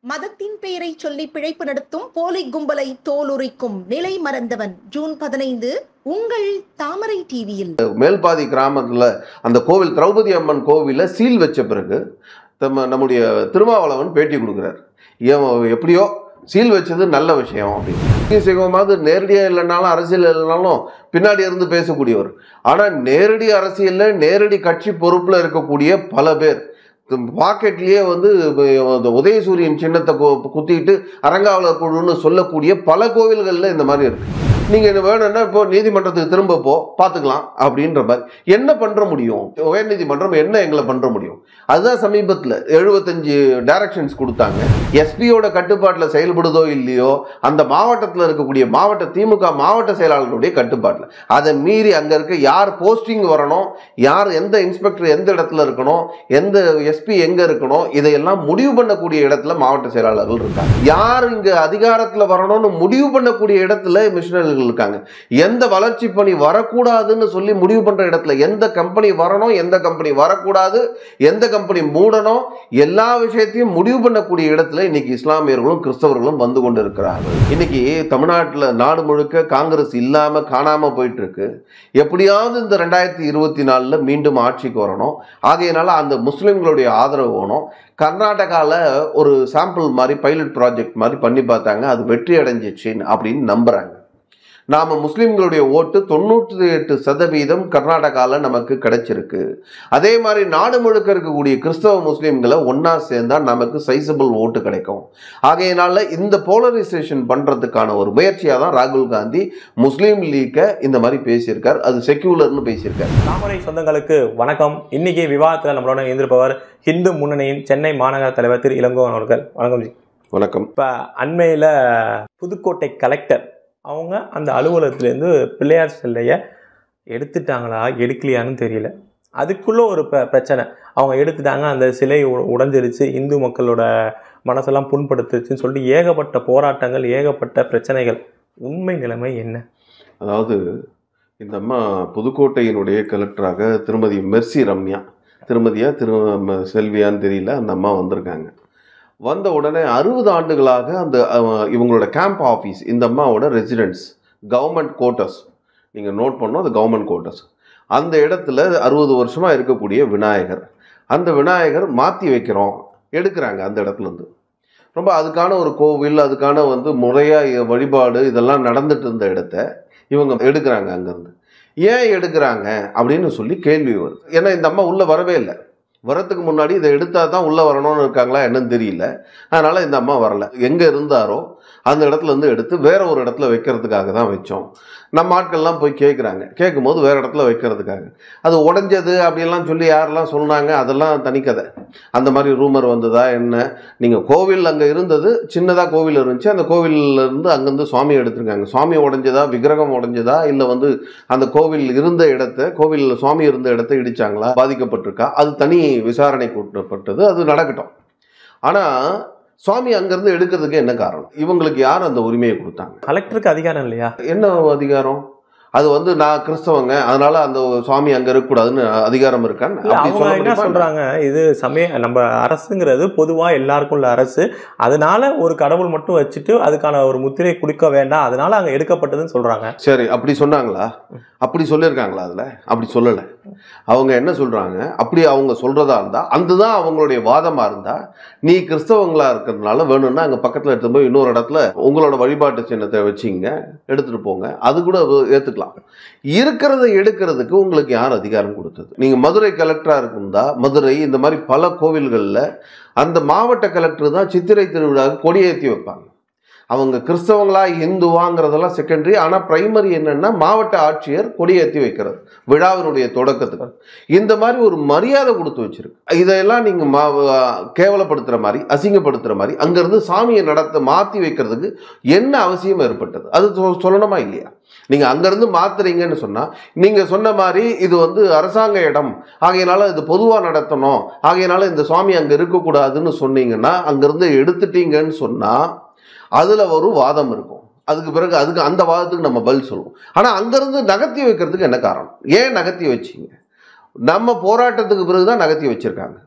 மதத்தின் பெயரை சொல்லி பிழைப்பு நடத்தும் போலி கும்பலை தோலுரிக்கும் நிலை மறந்தவன் ஜூன் பதினைந்து உங்கள் தாமரை டிவியில் மேல்பாதி கிராமத்தில் அந்த கோவில் திரௌபதி அம்மன் கோவிலில் சீல் வச்ச பிறகு நம்ம நம்முடைய திருமாவளவன் பேட்டி கொடுக்குறார் ஏன் எப்படியோ சீல் வச்சது நல்ல விஷயம் அப்படின்னு சிவமாவது நேரடியாக இல்லைனாலும் அரசியல் இல்லைனாலும் பின்னாடி இருந்து பேசக்கூடியவர் ஆனால் நேரடி அரசியலில் நேரடி கட்சி பொறுப்பில் இருக்கக்கூடிய பல பேர் பாக்கெட்லேயே வந்து இந்த உதயசூரியன் சின்னத்தை கு- குத்திட்டு அரங்காவலர் குழுன்னு சொல்லக்கூடிய பல கோவில்களில் இந்த மாதிரி இருக்கு நீங்கள் என்ன வேணும்னா இப்போ நீதிமன்றத்துக்கு திரும்ப போ பார்த்துக்கலாம் அப்படின்ற மாதிரி என்ன பண்ணுற முடியும் உயர் நீதிமன்றம் என்ன எங்களை பண்ணுற முடியும் அதுதான் சமீபத்தில் எழுபத்தஞ்சு டைரக்ஷன்ஸ் கொடுத்தாங்க எஸ்பியோட கட்டுப்பாட்டில் செயல்படுதோ இல்லையோ அந்த மாவட்டத்தில் இருக்கக்கூடிய மாவட்ட திமுக மாவட்ட செயலாளர்களுடைய கட்டுப்பாட்டில் அதை மீறி அங்கே இருக்க யார் போஸ்டிங் வரணும் யார் எந்த இன்ஸ்பெக்டர் எந்த இடத்துல இருக்கணும் எந்த எஸ்பி எங்கே இருக்கணும் இதையெல்லாம் முடிவு பண்ணக்கூடிய இடத்துல மாவட்ட செயலாளர்கள் இருக்காங்க யார் இங்கே அதிகாரத்தில் வரணும்னு முடிவு பண்ணக்கூடிய இடத்துல மிஷினரிகள் இருக்காங்க எந்த வளர்ச்சி பணி வரக்கூடாதுன்னு சொல்லி முடிவு பண்ணுற இடத்துல எந்த கம்பெனி வரணும் எந்த கம்பெனி வரக்கூடாது எந்த கம்பெனி மூடணும் எல்லா விஷயத்தையும் முடிவு பண்ணக்கூடிய இடத்துல இன்னைக்கு இஸ்லாமியர்களும் கிறிஸ்தவர்களும் வந்து கொண்டு இருக்கிறார்கள் இன்னைக்கு தமிழ்நாட்டில் நாடு முழுக்க காங்கிரஸ் இல்லாமல் காணாமல் போயிட்டு இருக்கு எப்படியாவது இந்த ரெண்டாயிரத்தி இருபத்தி நாலில் மீண்டும் ஆட்சிக்கு வரணும் ஆகையினால அந்த முஸ்லிம்களுடைய ஆதரவு வேணும் கர்நாடகாவில் ஒரு சாம்பிள் மாதிரி பைலட் ப்ராஜெக்ட் மாதிரி பண்ணி பார்த்தாங்க அது வெற்றி அடைஞ்சிச்சுன்னு அப்படின்னு நம்புறாங்க நாம் முஸ்லிம்களுடைய ஓட்டு தொண்ணூற்றி எட்டு சதவீதம் கர்நாடகாவில் நமக்கு கிடைச்சிருக்கு அதே மாதிரி நாடு முழுக்க இருக்கக்கூடிய கிறிஸ்தவ முஸ்லீம்களை ஒன்றா சேர்ந்தா நமக்கு சைசபிள் ஓட்டு கிடைக்கும் ஆகையினால இந்த போலரைசேஷன் பண்ணுறதுக்கான ஒரு முயற்சியாக தான் ராகுல் காந்தி முஸ்லீம் லீக்கை இந்த மாதிரி பேசியிருக்கார் அது செக்யூலர்னு பேசியிருக்கார் தாமரை சொந்தங்களுக்கு வணக்கம் இன்னைக்கு விவாதத்தில் நம்மளோட இருந்திருப்பவர் ஹிந்து முன்னணியின் சென்னை மாநகர தலைவர் திரு இளங்கோவன் அவர்கள் வணக்கம் ஜி வணக்கம் இப்போ அண்மையில் புதுக்கோட்டை கலெக்டர் அவங்க அந்த அலுவலகத்துலேருந்து பிள்ளையார் சிலையை எடுத்துட்டாங்களா எடுக்கலையான்னு தெரியல அதுக்குள்ளே ஒரு பிர பிரச்சனை அவங்க எடுத்துட்டாங்க அந்த சிலை உ- உடைஞ்சிருச்சு இந்து மக்களோட மனசெல்லாம் புண்படுத்துச்சுன்னு சொல்லிட்டு ஏகப்பட்ட போராட்டங்கள் ஏகப்பட்ட பிரச்சனைகள் உண்மை நிலைமை என்ன அதாவது இந்த அம்மா புதுக்கோட்டையினுடைய கலெக்டராக திருமதி மெர்சி ரம்யா திருமதியா திரு ம- செல்வியான்னு தெரியல அந்த அம்மா வந்திருக்காங்க வந்த உடனே அறுபது ஆண்டுகளாக அந்த அஹ், இவங்களோட கேம்ப் ஆஃபீஸ் இந்த அம்மாவோட ரெசிடென்ஸ் கவர்மெண்ட் கோட்டர்ஸ் நீங்கள் நோட் பண்ணோம் அது கவர்மெண்ட் கோட்டர்ஸ் அந்த இடத்துல அறுபது வருஷமாக இருக்கக்கூடிய விநாயகர் அந்த விநாயகர் மாற்றி வைக்கிறோம் எடுக்கிறாங்க அந்த இடத்துல இருந்து ரொம்ப அதுக்கான ஒரு கோவில் அதுக்கான வந்து முறையாக வழிபாடு இதெல்லாம் நடந்துட்டு இருந்த இடத்த இவங்க எடுக்கிறாங்க அங்கேருந்து ஏன் எடுக்கிறாங்க அப்படின்னு சொல்லி கேள்வி வருது ஏன்னா இந்த அம்மா உள்ளே வரவே இல்லை வரத்துக்கு முன்னாடி இதை எடுத்தால் தான் உள்ளே வரணும்னு இருக்காங்களா என்னன்னு தெரியல அதனால் இந்த அம்மா வரல எங்கே இருந்தாரோ அந்த இடத்துல இருந்து எடுத்து வேற ஒரு இடத்துல வைக்கிறதுக்காக தான் வச்சோம் நம்ம ஆட்கள்லாம் போய் கேட்குறாங்க கேட்கும்போது வேற இடத்துல வைக்கிறதுக்காக அது உடைஞ்சது அப்படியெல்லாம் சொல்லி யாரெல்லாம் சொன்னாங்க அதெல்லாம் தனிக்கதை அந்த மாதிரி ரூமர் வந்ததா என்ன நீங்கள் கோவில் அங்கே இருந்தது சின்னதாக கோவில் இருந்துச்சு அந்த கோவில்ல இருந்து அங்கேருந்து சுவாமி எடுத்திருக்காங்க சுவாமி உடைஞ்சதா விக்கிரகம் உடைஞ்சதா இல்லை வந்து அந்த கோவில் இருந்த இடத்த கோவிலில் சுவாமி இருந்த இடத்த இடிச்சாங்களா பாதிக்கப்பட்டிருக்கா அது தனி விசாரணை கூட்டப்பட்டது அது நடக்கட்டும் ஆனால் சுவாமி அங்கேருந்து எடுக்கிறதுக்கு என்ன காரணம் இவங்களுக்கு யார் அந்த உரிமையை கொடுத்தாங்க கலெக்டருக்கு அதிகாரம் இல்லையா என்ன அதிகாரம் அது வந்து நான் கிறிஸ்தவங்க அதனால அந்த சுவாமி அங்கே இருக்கக்கூடாதுன்னு அதிகாரம் இருக்கான்னு இல்ல, அப்படி அவங்க சொல்ல என்ன முடியுமா? சொல்றாங்க இது சமய நம்ம அரசுங்கிறது பொதுவா எல்லாருக்கும் உள்ள அரசு அதனால ஒரு கடவுள் மட்டும் வச்சுட்டு அதுக்கான ஒரு முத்திரை கொடுக்க வேண்டாம் அதனால அங்க எடுக்கப்பட்டதுன்னு சொல்றாங்க சரி அப்படி சொன்னாங்களா அப்படி சொல்லியிருக்காங்களா அதில் அப்படி சொல்லலை அவங்க என்ன சொல்கிறாங்க அப்படி அவங்க சொல்கிறதா இருந்தால் அதுதான் அவங்களுடைய வாதமாக இருந்தால் நீ கிறிஸ்தவங்களா இருக்கிறதுனால வேணும்னா அங்கே பக்கத்தில் எடுத்து போய் இன்னொரு இடத்துல உங்களோட வழிபாட்டு சின்னத்தை வச்சிங்க எடுத்துகிட்டு போங்க அது கூட ஏற்றுக்கலாம் இருக்கிறத எடுக்கிறதுக்கு உங்களுக்கு யார் அதிகாரம் கொடுத்தது நீங்கள் மதுரை கலெக்டராக இருந்தா மதுரை இந்த மாதிரி பல கோவில்களில் அந்த மாவட்ட கலெக்டர் தான் சித்திரை திருவிழாவுக்கு கொடியேற்றி வைப்பாங்க அவங்க கிறிஸ்தவங்களா இந்துவாங்கிறதெல்லாம் செகண்டரி ஆனால் பிரைமரி என்னன்னா மாவட்ட ஆட்சியர் கொடியேற்றி வைக்கிறது விழாவினுடைய தொடக்கத்துக்கு இந்த மாதிரி ஒரு மரியாதை கொடுத்து வச்சிருக்கு இதையெல்லாம் நீங்கள் மா கேவலப்படுத்துகிற மாதிரி அசிங்கப்படுத்துகிற மாதிரி அங்கேருந்து சாமியை நடத்த மாற்றி வைக்கிறதுக்கு என்ன அவசியம் ஏற்பட்டது அது சொ- சொல்லணுமா இல்லையா நீங்கள் அங்கேருந்து மாத்துறீங்கன்னு சொன்னால் நீங்கள் சொன்ன மாதிரி இது வந்து அரசாங்க இடம் ஆகையினால இது பொதுவாக நடத்தணும் ஆகையினால இந்த சுவாமி அங்கே இருக்கக்கூடாதுன்னு சொன்னீங்கன்னா அங்கேருந்து எடுத்துட்டீங்கன்னு சொன்னால் அதில் ஒரு வாதம் இருக்கும் அதுக்கு பிறகு அதுக்கு அந்த வாதத்துக்கு நம்ம பதில் சொல்லுவோம் ஆனால் அங்கேருந்து நகர்த்தி வைக்கிறதுக்கு என்ன காரணம் ஏன் நகர்த்தி வச்சீங்க நம்ம போராட்டத்துக்கு பிறகு தான் நகர்த்தி வச்சுருக்காங்க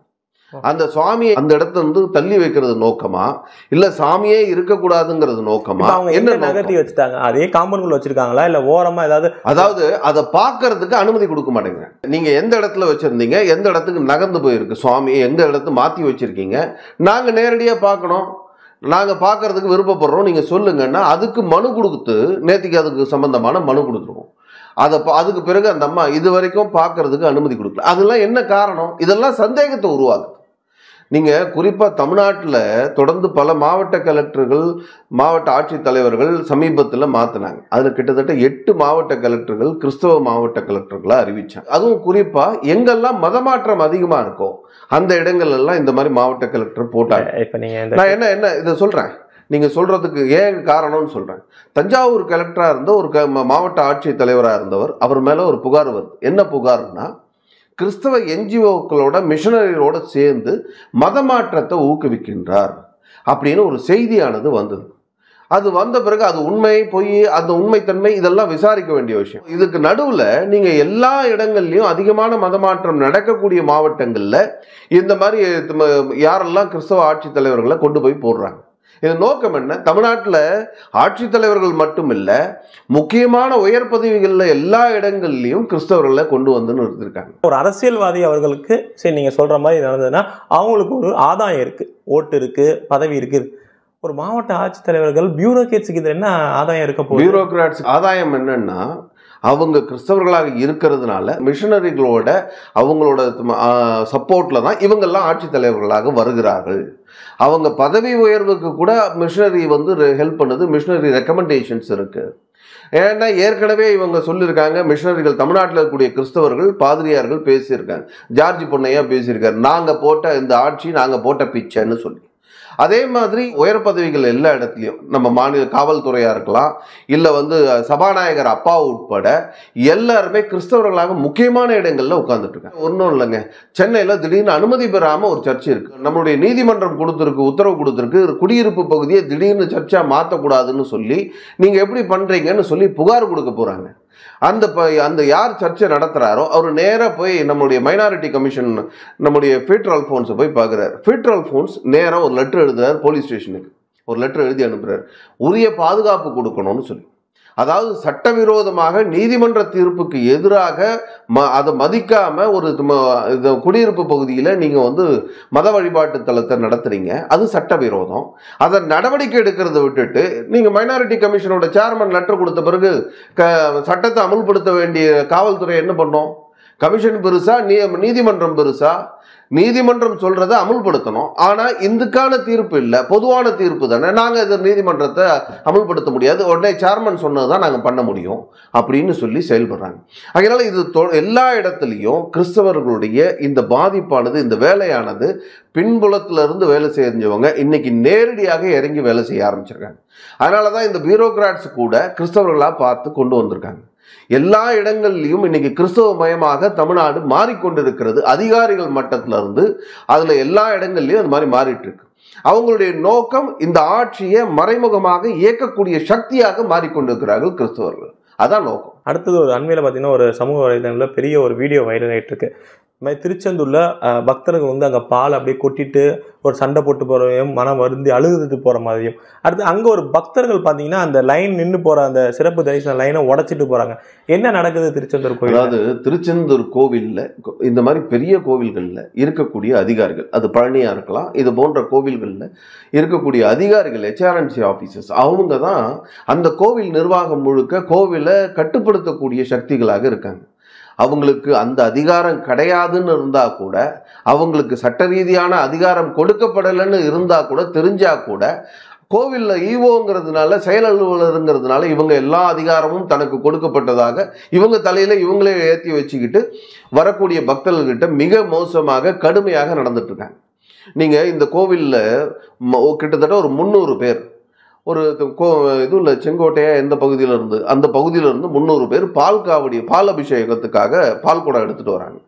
அந்த சுவாமியை அந்த இடத்துல இருந்து தள்ளி வைக்கிறது நோக்கமா இல்ல சாமியே இருக்கக்கூடாதுங்கிறது நோக்கமா இப்ப அவங்க என்ன என்ன நகர்த்தி நோக்கம்? வச்சுட்டாங்க அதே காம்பவுண்டுக்குள்ள வச்சிருக்காங்களா இல்ல ஓரமா ஏதாவது அதாவது அதை பார்க்கறதுக்கு அனுமதி கொடுக்க மாட்டேங்கிறேன் நீங்க எந்த இடத்துல வச்சிருந்தீங்க எந்த இடத்துக்கு நகர்ந்து போயிருக்கு சுவாமி எந்த இடத்து மாத்தி வச்சிருக்கீங்க நாங்க நேரடியா பார்க்கணும் நாங்க பார்க்கறதுக்கு விருப்பப்படுறோம் நீங்க சொல்லுங்கன்னா அதுக்கு மனு கொடுத்து நேத்திக்கு அதுக்கு சம்பந்தமான மனு கொடுத்துருவோம் அதை பா- அதுக்கு பிறகு அந்த அம்மா இது வரைக்கும் பார்க்கறதுக்கு அனுமதி கொடுக்கல அதெல்லாம் என்ன காரணம் இதெல்லாம் சந்தேகத்தை உருவாக்குது நீங்க குறிப்பா தமிழ்நாட்டில் தொடர்ந்து பல மாவட்ட கலெக்டர்கள் மாவட்ட ஆட்சித்தலைவர்கள் சமீபத்தில் மாற்றினாங்க அதில் கிட்டத்தட்ட எட்டு மாவட்ட கலெக்டர்கள் கிறிஸ்தவ மாவட்ட கலெக்டர்களாக அறிவிச்சாங்க அதுவும் குறிப்பாக எங்கெல்லாம் மதமாற்றம் அதிகமாக இருக்கோ அந்த இடங்கள் எல்லாம் இந்த மாதிரி மாவட்ட கலெக்டர் போட்டாங்க இப்ப நீங்க இந்த நான் என்ன என்ன இதை சொல்கிறேன் நீங்கள் சொல்கிறதுக்கு ஏன் காரணம்னு சொல்கிறேன் தஞ்சாவூர் கலெக்டராக இருந்த ஒரு க ம- மாவட்ட ஆட்சித்தலைவராக இருந்தவர் அவர் மேலே ஒரு புகார் வருது என்ன புகார்னா கிறிஸ்தவ என்ஜிஓக்களோட மிஷனரியோட சேர்ந்து மதமாற்றத்தை ஊக்குவிக்கின்றார் அப்படின்னு ஒரு செய்தியானது வந்தது அது வந்த பிறகு அது உண்மை பொய் அந்த உண்மைத்தன்மை இதெல்லாம் விசாரிக்க வேண்டிய விஷயம் இதுக்கு நடுவில் நீங்கள் எல்லா இடங்கள்லையும் அதிகமான மதமாற்றம் நடக்கக்கூடிய மாவட்டங்களில் இந்த மாதிரி தம- யாரெல்லாம் கிறிஸ்தவ ஆட்சித் தலைவர்களை கொண்டு போய் போடுறாங்க இது நோக்கம் என்ன தமிழ்நாட்டில் ஆட்சித்தலைவர்கள் மட்டும் இல்லை முக்கியமான உயர் பதவிகளில் எல்லா இடங்கள்லையும் கிறிஸ்தவர்களை கொண்டு வந்து நிறுத்திருக்காங்க ஒரு அரசியல்வாதி அவர்களுக்கு சரி நீங்க சொல்ற மாதிரி நடந்ததுன்னா அவங்களுக்கு ஒரு ஆதாயம் இருக்கு ஓட்டு இருக்கு பதவி இருக்கு ஒரு மாவட்ட ஆட்சித்தலைவர்கள் பியூரோக்ரேட்ஸுக்கு இதுல என்ன ஆதாயம் இருக்க போகுது பியூரோக்ராட்ஸ் ஆதாயம் என்னன்னா அவங்க கிறிஸ்தவர்களாக இருக்கிறதுனால மிஷனரிகளோட அவங்களோட சப்போர்ட்ல தான் இவங்கெல்லாம் ஆட்சித் தலைவர்களாக வருகிறார்கள் அவங்க பதவி உயர்வுக்கு கூட மிஷனரி வந்து ஹெல்ப் பண்ணுது மிஷனரி ரெக்கமெண்டேஷன்ஸ் இருக்கு ஏன்னா ஏற்கனவே இவங்க சொல்லியிருக்காங்க மிஷனரிகள் தமிழ்நாட்டில் இருக்கக்கூடிய கிறிஸ்தவர்கள் பாதிரியார்கள் பேசியிருக்காங்க ஜார்ஜ் பொன்னையா பேசியிருக்காரு நாங்கள் போட்ட இந்த ஆட்சி நாங்கள் போட்ட பிச்சைன்னு சொல்லி அதே மாதிரி உயர் பதவிகள் எல்லா இடத்துலையும் நம்ம மாநில காவல்துறையாக இருக்கலாம் இல்லை வந்து சபாநாயகர் அப்பா உட்பட எல்லாருமே கிறிஸ்தவர்களாக முக்கியமான இடங்கள்ல உட்கார்ந்துட்டு இருக்காங்க ஒன்றும் இல்லைங்க சென்னையில் திடீர்னு அனுமதி பெறாமல் ஒரு சர்ச் இருக்கு நம்மளுடைய நீதிமன்றம் கொடுத்துருக்கு உத்தரவு கொடுத்துருக்கு குடியிருப்பு பகுதியை திடீர்னு சர்ச்சா மாற்றக்கூடாதுன்னு சொல்லி நீங்கள் எப்படி பண்ணுறீங்கன்னு சொல்லி புகார் கொடுக்க போகிறாங்க அந்த ப அந்த யார் சர்ச்சை நடத்துகிறாரோ அவர் நேராக போய் நம்மளுடைய மைனாரிட்டி கமிஷன் நம்முடைய ஃபீட்ரல் ஃபோன்ஸை போய் பார்க்குறாரு ஃபீட்ரல் ஃபோன்ஸ் நேராக ஒரு லெட்டர் எழுதுறாரு போலீஸ் ஸ்டேஷனுக்கு ஒரு லெட்டர் எழுதி அனுப்புறாரு உரிய பாதுகாப்பு கொடுக்கணும்னு சொல்லி அதாவது சட்டவிரோதமாக நீதிமன்ற தீர்ப்புக்கு எதிராக ம அதை மதிக்காம ஒரு ம- இது குடியிருப்பு பகுதியில் நீங்கள் வந்து மத வழிபாட்டு தலத்தை நடத்துறீங்க அது சட்டவிரோதம் அதை நடவடிக்கை எடுக்கிறத விட்டுட்டு நீங்கள் மைனாரிட்டி கமிஷனோட சேர்மன் லெட்டர் கொடுத்த பிறகு க சட்டத்தை அமுல்படுத்த வேண்டிய காவல்துறை என்ன பண்ணோம் கமிஷன் பெருசா நீ நீதிமன்றம் பெருசா நீதிமன்றம் சொல்றதை அமுல்படுத்தணும் ஆனா இதுக்கான தீர்ப்பு இல்லை பொதுவான தீர்ப்பு தானே நாங்க இது நீதிமன்றத்தை அமுல்படுத்த முடியாது உடனே சேர்மன் சொன்னது தான் நாங்கள் பண்ண முடியும் அப்படின்னு சொல்லி செயல்படுறாங்க அதனால இது தொ- எல்லா இடத்துலையும் கிறிஸ்தவர்களுடைய இந்த பாதிப்பானது இந்த வேலையானது பின்புலத்துல இருந்து வேலை செஞ்சவங்க இன்னைக்கு நேரடியாக இறங்கி வேலை செய்ய ஆரம்பிச்சிருக்காங்க அதனால தான் இந்த பியூரோக்ராட்ஸ் கூட கிறிஸ்தவர்களாக பார்த்து கொண்டு வந்திருக்காங்க எல்லா இடங்கள்லையும் இன்னைக்கு கிறிஸ்தவ மயமாக தமிழ்நாடு மாறிக்கொண்டிருக்கிறது அதிகாரிகள் மட்டத்துல இருந்து அதுல எல்லா இடங்கள்லையும் அது மாதிரி மாறிட்டு இருக்கு அவங்களுடைய நோக்கம் இந்த ஆட்சியை மறைமுகமாக இயக்கக்கூடிய சக்தியாக மாறிக்கொண்டிருக்கிறார்கள் கிறிஸ்தவர்கள் அதான் நோக்கம் அடுத்தது ஒரு அண்மையில் பார்த்தீங்கன்னா ஒரு சமூக வலைதளங்களில் பெரிய ஒரு வீடியோ வைரல் ஆயிட்டு இருக்கு இந்த மாதிரி திருச்செந்தூரில் அஹ், பக்தர்கள் வந்து அங்கே பால் அப்படியே கொட்டிட்டு ஒரு சண்டை போட்டு போகிறதையும் மனம் வருந்தி அழுதுட்டு போகிற மாதிரியும் அடுத்து அங்கே ஒரு பக்தர்கள் பார்த்தீங்கன்னா அந்த லைன் நின்று போகிற அந்த சிறப்பு தரிசன லைனை உடைச்சிட்டு போகிறாங்க என்ன நடக்குது திருச்செந்தூர் கோயில் அதாவது திருச்செந்தூர் கோவில்ல இந்த மாதிரி பெரிய கோவில்களில் இருக்கக்கூடிய அதிகாரிகள் அது பழனியா இருக்கலாம் இது போன்ற கோவில்களில் இருக்கக்கூடிய அதிகாரிகள் ஹெச்ஆர்என்சி ஆஃபீஸர்ஸ் அவங்க தான் அந்த கோவில் நிர்வாகம் முழுக்க கோவிலை கட்டுப்படுத்தக்கூடிய சக்திகளாக இருக்காங்க அவங்களுக்கு அந்த அதிகாரம் கிடையாதுன்னு இருந்தா கூட அவங்களுக்கு சட்ட ரீதியான அதிகாரம் கொடுக்கப்படலைன்னு இருந்தா கூட தெரிஞ்சா கூட கோவிலில் ஈவோங்கிறதுனால செயல் அலுவலருங்கிறதுனால இவங்க எல்லா அதிகாரமும் தனக்கு கொடுக்கப்பட்டதாக இவங்க தலையில இவங்களே ஏற்றி வச்சுக்கிட்டு வரக்கூடிய பக்தர்கள்கிட்ட மிக மோசமாக கடுமையாக நடந்துட்டு இருக்காங்க நீங்க இந்த கோவிலில் கிட்டத்தட்ட ஒரு முந்நூறு பேர் ஒரு இது- கோ இதுல செங்கோட்டையா எந்த பகுதியில இருந்து அந்த பகுதியில இருந்து முந்நூறு பேர் பால் காவடி பால் அபிஷேகத்துக்காக பால் குடம் எடுத்துட்டு வராங்க